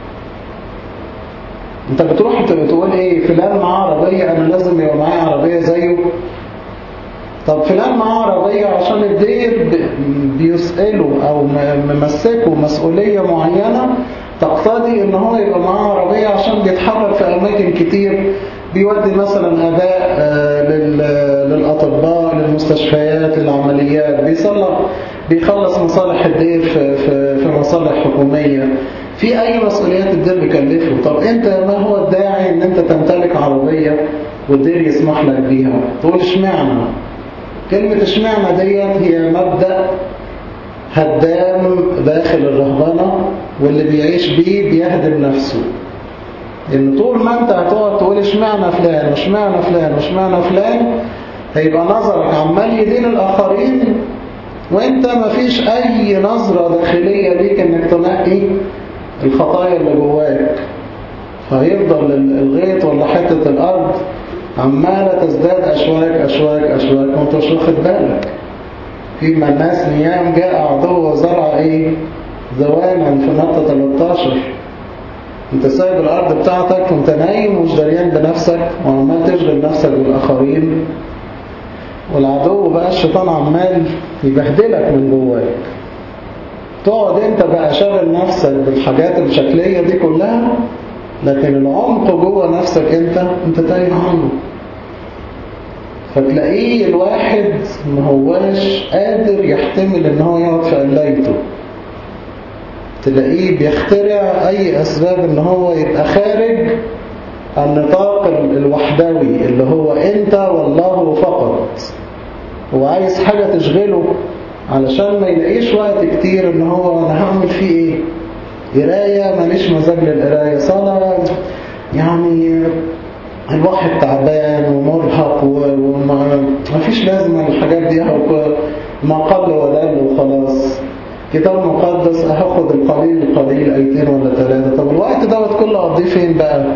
انت بتروح بتقول ايه فلان معاه عربية انا لازم يبقى معايا عربية زيه طب فلان معاه عربية عشان الدير بيسأله او ممسكه مسؤولية معينة تقتضي ان هو يبقى معاه عربية عشان بيتحرك في اماكن كتير بيودي مثلا اداء للاطباء للمستشفيات للعمليات بيصلح بيخلص مصالح الدير في, في, في مصالح حكومية في اي مسؤوليات الدير بيكلفه طب انت ما هو الداعي ان انت تمتلك عربية والدير يسمح لك بيها تقول اشمعنى كلمة اشمعنى ديت هي مبدأ هدام داخل الرهبنة واللي بيعيش بيه بيهدم نفسه ان طول ما انت هتقعد تقول اشمعنى فلان واشمعنى فلان واشمعنى فلان هيبقى نظرك عمال يدين الاخرين وانت مفيش اي نظرة داخلية ليك انك تنقي الخطايا اللي جواك فهيفضل الغيط ولا حتة الارض عمالة تزداد اشواك اشواك اشواك وانت مش واخد بالك فيما الناس نيام جاء عدو وزرع ايه زوانا في نقطة 13 انت سايب الارض بتاعتك وانت نايم ومش دريان بنفسك وعمال تشغل نفسك بالاخرين والعدو بقى الشيطان عمال يبهدلك من جواك تقعد انت بقى شاغل نفسك بالحاجات الشكلية دي كلها لكن العمق جوه نفسك انت انت تايه عنه فتلاقيه الواحد ما هواش قادر يحتمل ان هو يقعد في قلايته تلاقيه بيخترع اي اسباب ان هو يبقى خارج النطاق الوحدوي اللي هو انت والله فقط هو عايز حاجة تشغله علشان ما يلاقيش وقت كتير ان هو انا هعمل فيه ايه قراية ماليش مزاج للقراية صلاة يعني الواحد تعبان ومرهق وما فيش لازمة الحاجات دي ما قل ودل وخلاص كتاب مقدس هاخد القليل القليل ايتين ولا ثلاثة طب الوقت دوت كله اقضيه فين بقى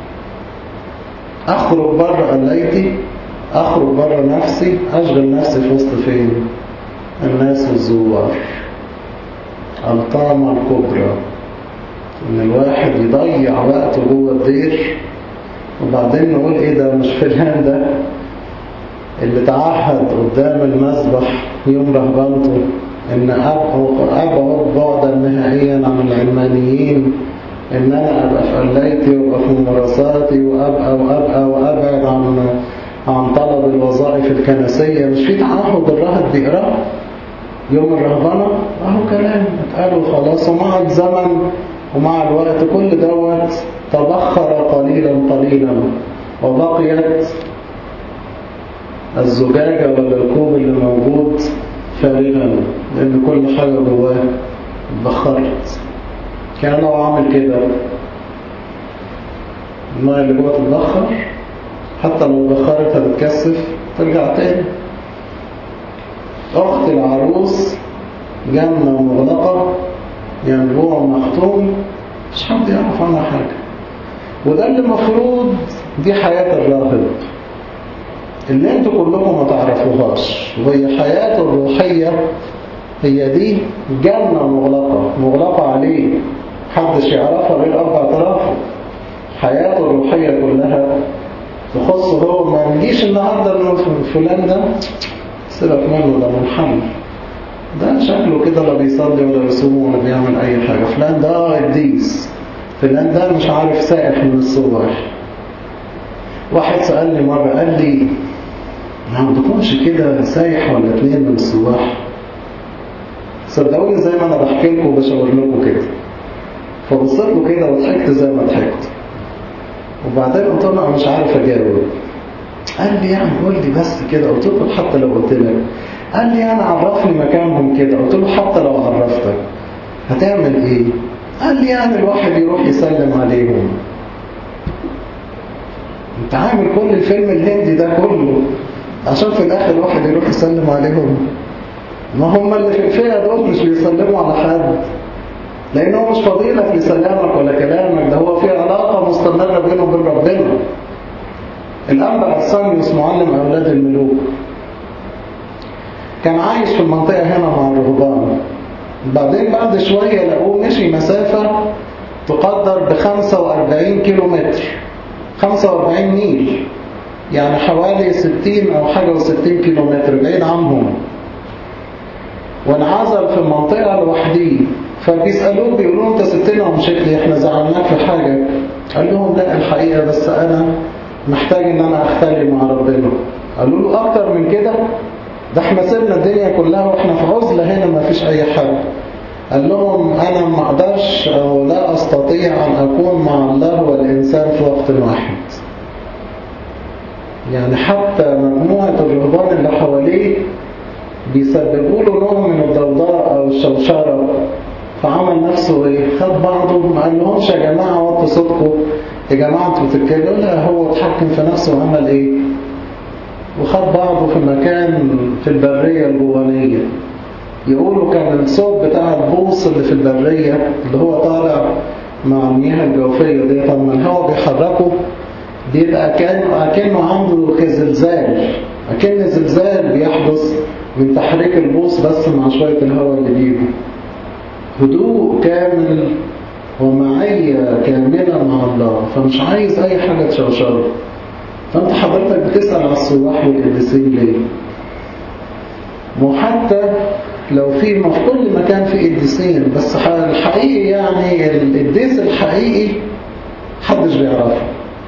اخرج بره قلايتي اخرج بره نفسي اشغل نفسي في وسط فين الناس والزوار الطامة الكبرى ان الواحد يضيع وقته جوه الدير وبعدين نقول ايه ده مش فلان ده اللي تعهد قدام المسبح يوم رهبانته ان ابعد بعدا نهائيا عن العلمانيين ان انا ابقى في قلايتي وابقى في ممارساتي وابقى وابقى وابعد عن عن طلب الوظائف الكنسية مش في تعهد الراهب بيقراه يوم الرهبنة اهو كلام اتقالوا خلاص ومع الزمن ومع الوقت كل دوت تبخر قليلا قليلا وبقيت الزجاجة ولا الكوب اللي موجود فارغا لأن كل حاجة جواه اتبخرت كان لو عامل كده المية اللي جوه تتبخر حتى لو اتبخرت هتتكثف ترجع تاني أخت العروس جنة مغلقة ينبوع مختوم مش حد يعرف عنها حاجة وده اللي المفروض دي حياة الراهب اللي انتوا كلكم ما تعرفوهاش وهي حياته الروحية هي دي جنة مغلقة مغلقة عليه محدش يعرفها غير أربع طرافه حياته الروحية كلها تخص هو ما نجيش النهاردة انه فلان ده سيبك منه ده منحل ده شكله كده لا بيصلي ولا بيصوم ولا بيعمل أي حاجة فلان ده قديس فلان ده مش عارف سائح من الصبح واحد سألني مرة قال لي ما عندكمش كده سايح ولا اتنين من السواح صدقوني زي ما انا بحكي لكم وبشاور لكم كده فبصيت له كده وضحكت زي ما ضحكت وبعدين قلت له انا مش عارف اجاوب قال لي يعني قول لي بس كده قلت له حتى لو قلت لك قال لي يعني عرفني مكانهم كده قلت له حتى لو عرفتك هتعمل ايه قال لي يعني الواحد يروح يسلم عليهم انت عامل كل الفيلم الهندي ده كله عشان في الاخر الواحد يروح يسلم عليهم ما هم اللي في الفئة دول مش بيسلموا على حد لان هو مش فضيلك لسلامك ولا كلامك ده هو في علاقة مستمرة بينه وبين ربنا الأنبا أرسانيوس معلم أولاد الملوك كان عايش في المنطقة هنا مع الرهبان بعدين بعد شوية لقوه مشي مسافة تقدر ب 45 كيلو متر 45 ميل يعني حوالي 60 أو حاجة و60 كيلو متر بعيد عنهم وانعزل في المنطقة لوحديه فبيسألوه بيقولوا له انت سبتنا ومشيت لي احنا زعلناك في حاجة قال لهم لا الحقيقة بس انا محتاج ان انا اختلي مع ربنا قالوا له اكتر من كده ده احنا سيبنا الدنيا كلها واحنا في عزلة هنا ما فيش اي حاجة قال لهم انا ما اقدرش او لا استطيع ان اكون مع الله والانسان في وقت واحد يعني حتى مجموعة الرهبان اللي حواليه بيسببوا له نوع من الضوضاء او الشوشرة فعمل نفسه ايه خد بعضه ما قال لهمش يا جماعة وطوا صوتكم يا جماعة انتوا بتتكلموا لا هو اتحكم في نفسه وعمل ايه وخد بعضه في مكان في البرية الجوانية يقولوا كان الصوت بتاع البوص اللي في البرية اللي هو طالع مع المياه الجوفية دي لما الهواء بيحركه بيبقى كأنه, كأنه عنده كزلزال أكن زلزال بيحدث من تحريك البوص بس مع شوية الهواء اللي بيجوا هدوء كامل ومعية كاملة مع الله فمش عايز أي حاجة تشوشره فأنت حضرتك بتسأل على الصباح والقديسين ليه؟ وحتى لو في ما في كل مكان في قديسين بس الحقيقي يعني القديس الحقيقي محدش بيعرفه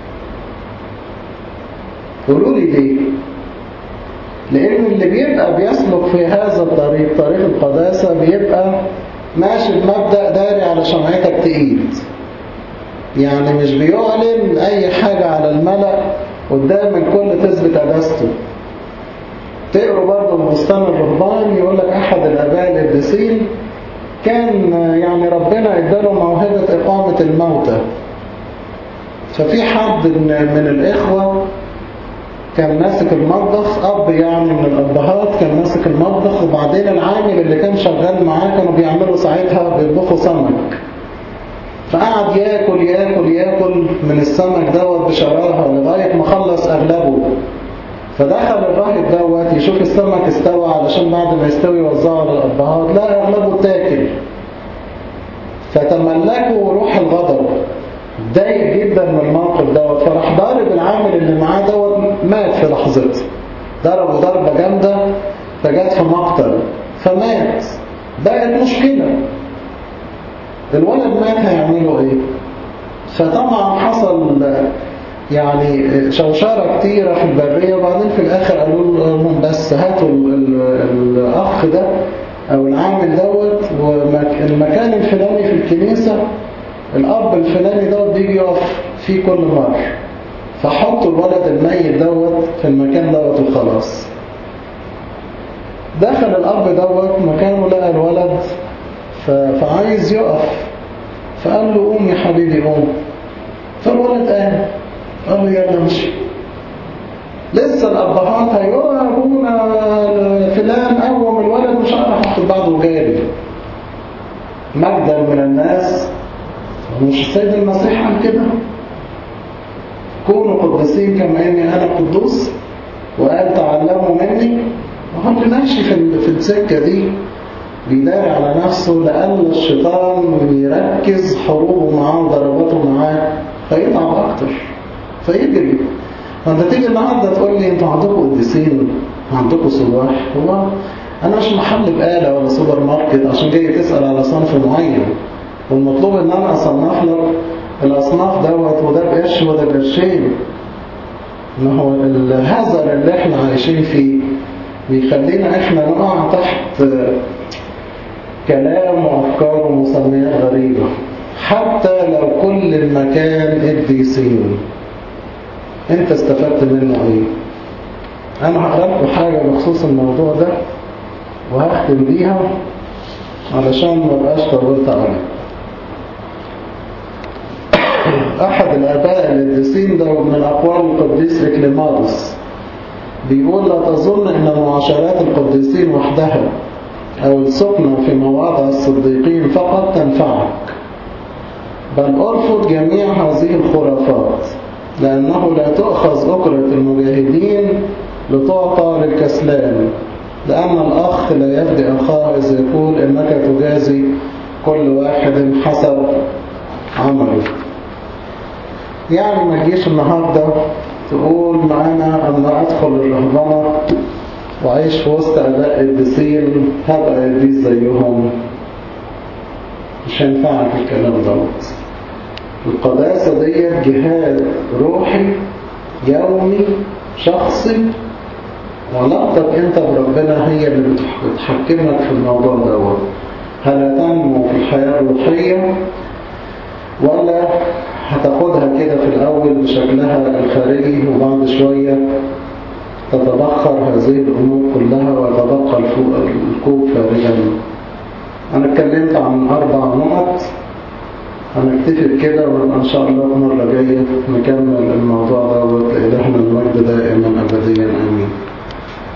قولوا لي ليه لأن اللي بيبقى بيسلك في هذا الطريق طريق القداسة بيبقى ماشي بمبدأ داري على شمعتك تقيد يعني مش بيعلن أي حاجة على الملأ قدام الكل تثبت قداسته تقروا برضه بستان الرهبان يقول لك أحد الآباء القديسين كان يعني ربنا اداله موهبة إقامة الموتى ففي حد من الإخوة كان ماسك المطبخ أب يعني من الأبهات كان ماسك المطبخ وبعدين العامل اللي كان شغال معاه كانوا بيعملوا ساعتها بيطبخوا سمك فقعد ياكل ياكل ياكل من السمك دوت بشراهة لغاية ما خلص أغلبه فدخل الراهب دوت يشوف السمك استوى علشان بعد ما يستوي يوزعه للأبهات لا أغلبه تاكل فتملكوا روح الغضب ضايق جدا من الموقف دوت فراح ضارب العامل اللي معاه دوت مات في لحظتها ضربه ضربة جامدة فجت في مقتل فمات بقت مشكلة الولد مات هيعملوا ايه فطبعا حصل يعني شوشرة كتيرة في البرية وبعدين في الآخر قالوا لهم بس هاتوا الأخ ده أو العامل دوت والمكان الفلاني في الكنيسة الأب الفلاني دوت بيجي يقف فيه كل مرة فحطوا الولد الميت دوت في المكان دوت وخلاص دخل الأب دوت مكانه لقى الولد فعايز يقف فقال له قوم يا حبيبي قوم فالولد قام قال له يلا مشي لسه الأبهات هيقولوا يا أبونا فلان قوم الولد مش عارف يحط بعضه وجاري مجدا من الناس مش السيد المسيح قال كده كونوا قدسين كما اني انا قدوس وقال تعلموا مني وهو اللي ماشي في في السكه دي بيداري على نفسه لأن الشيطان يركز حروبه معاه وضرباته معاه فيتعب أكتر فيجري فأنت تيجي النهارده تقول لي أنتوا عندكم قديسين عندكم صباح هو أنا مش محل بقالة ولا سوبر ماركت عشان جاي تسأل على صنف معين والمطلوب ان انا اصنف لك الاصناف دوت وده بقرش وده بقرشين ما هو الهزل اللي احنا عايشين فيه بيخلينا احنا نقع تحت كلام وافكار ومسميات غريبة حتى لو كل المكان قديسين انت استفدت منه ايه انا هقرأ لكم حاجة بخصوص الموضوع ده وهختم بيها علشان ما بقاش طولت عليك أحد الآباء القديسين ده من أقوال القديس إكليماروس بيقول لا تظن أن معاشرات القديسين وحدها أو السكنة في مواضع الصديقين فقط تنفعك بل أرفض جميع هذه الخرافات لأنه لا تؤخذ أكرة المجاهدين لتعطى للكسلان لأن الأخ لا يفدي أخاه إذا يقول إنك تجازي كل واحد حسب عمله يعني ما تجيش النهاردة تقول معانا أما أدخل الرهبنة وعيش في وسط أداء قديسين هبقى قديس زيهم مش هينفعك الكلام دوت القداسة ديت جهاد روحي يومي شخصي وعلاقتك انت بربنا هي اللي بتحكمك في الموضوع دوت هل هتنمو في الحياة الروحية ولا هتاخدها كده في الأول بشكلها الخارجي وبعد شوية تتبخر هذه الأمور كلها ويتبقى الكوب خارجا أنا اتكلمت عن أربع نقط هنكتفي بكده ونبقى إن شاء الله المرة الجاية نكمل الموضوع ده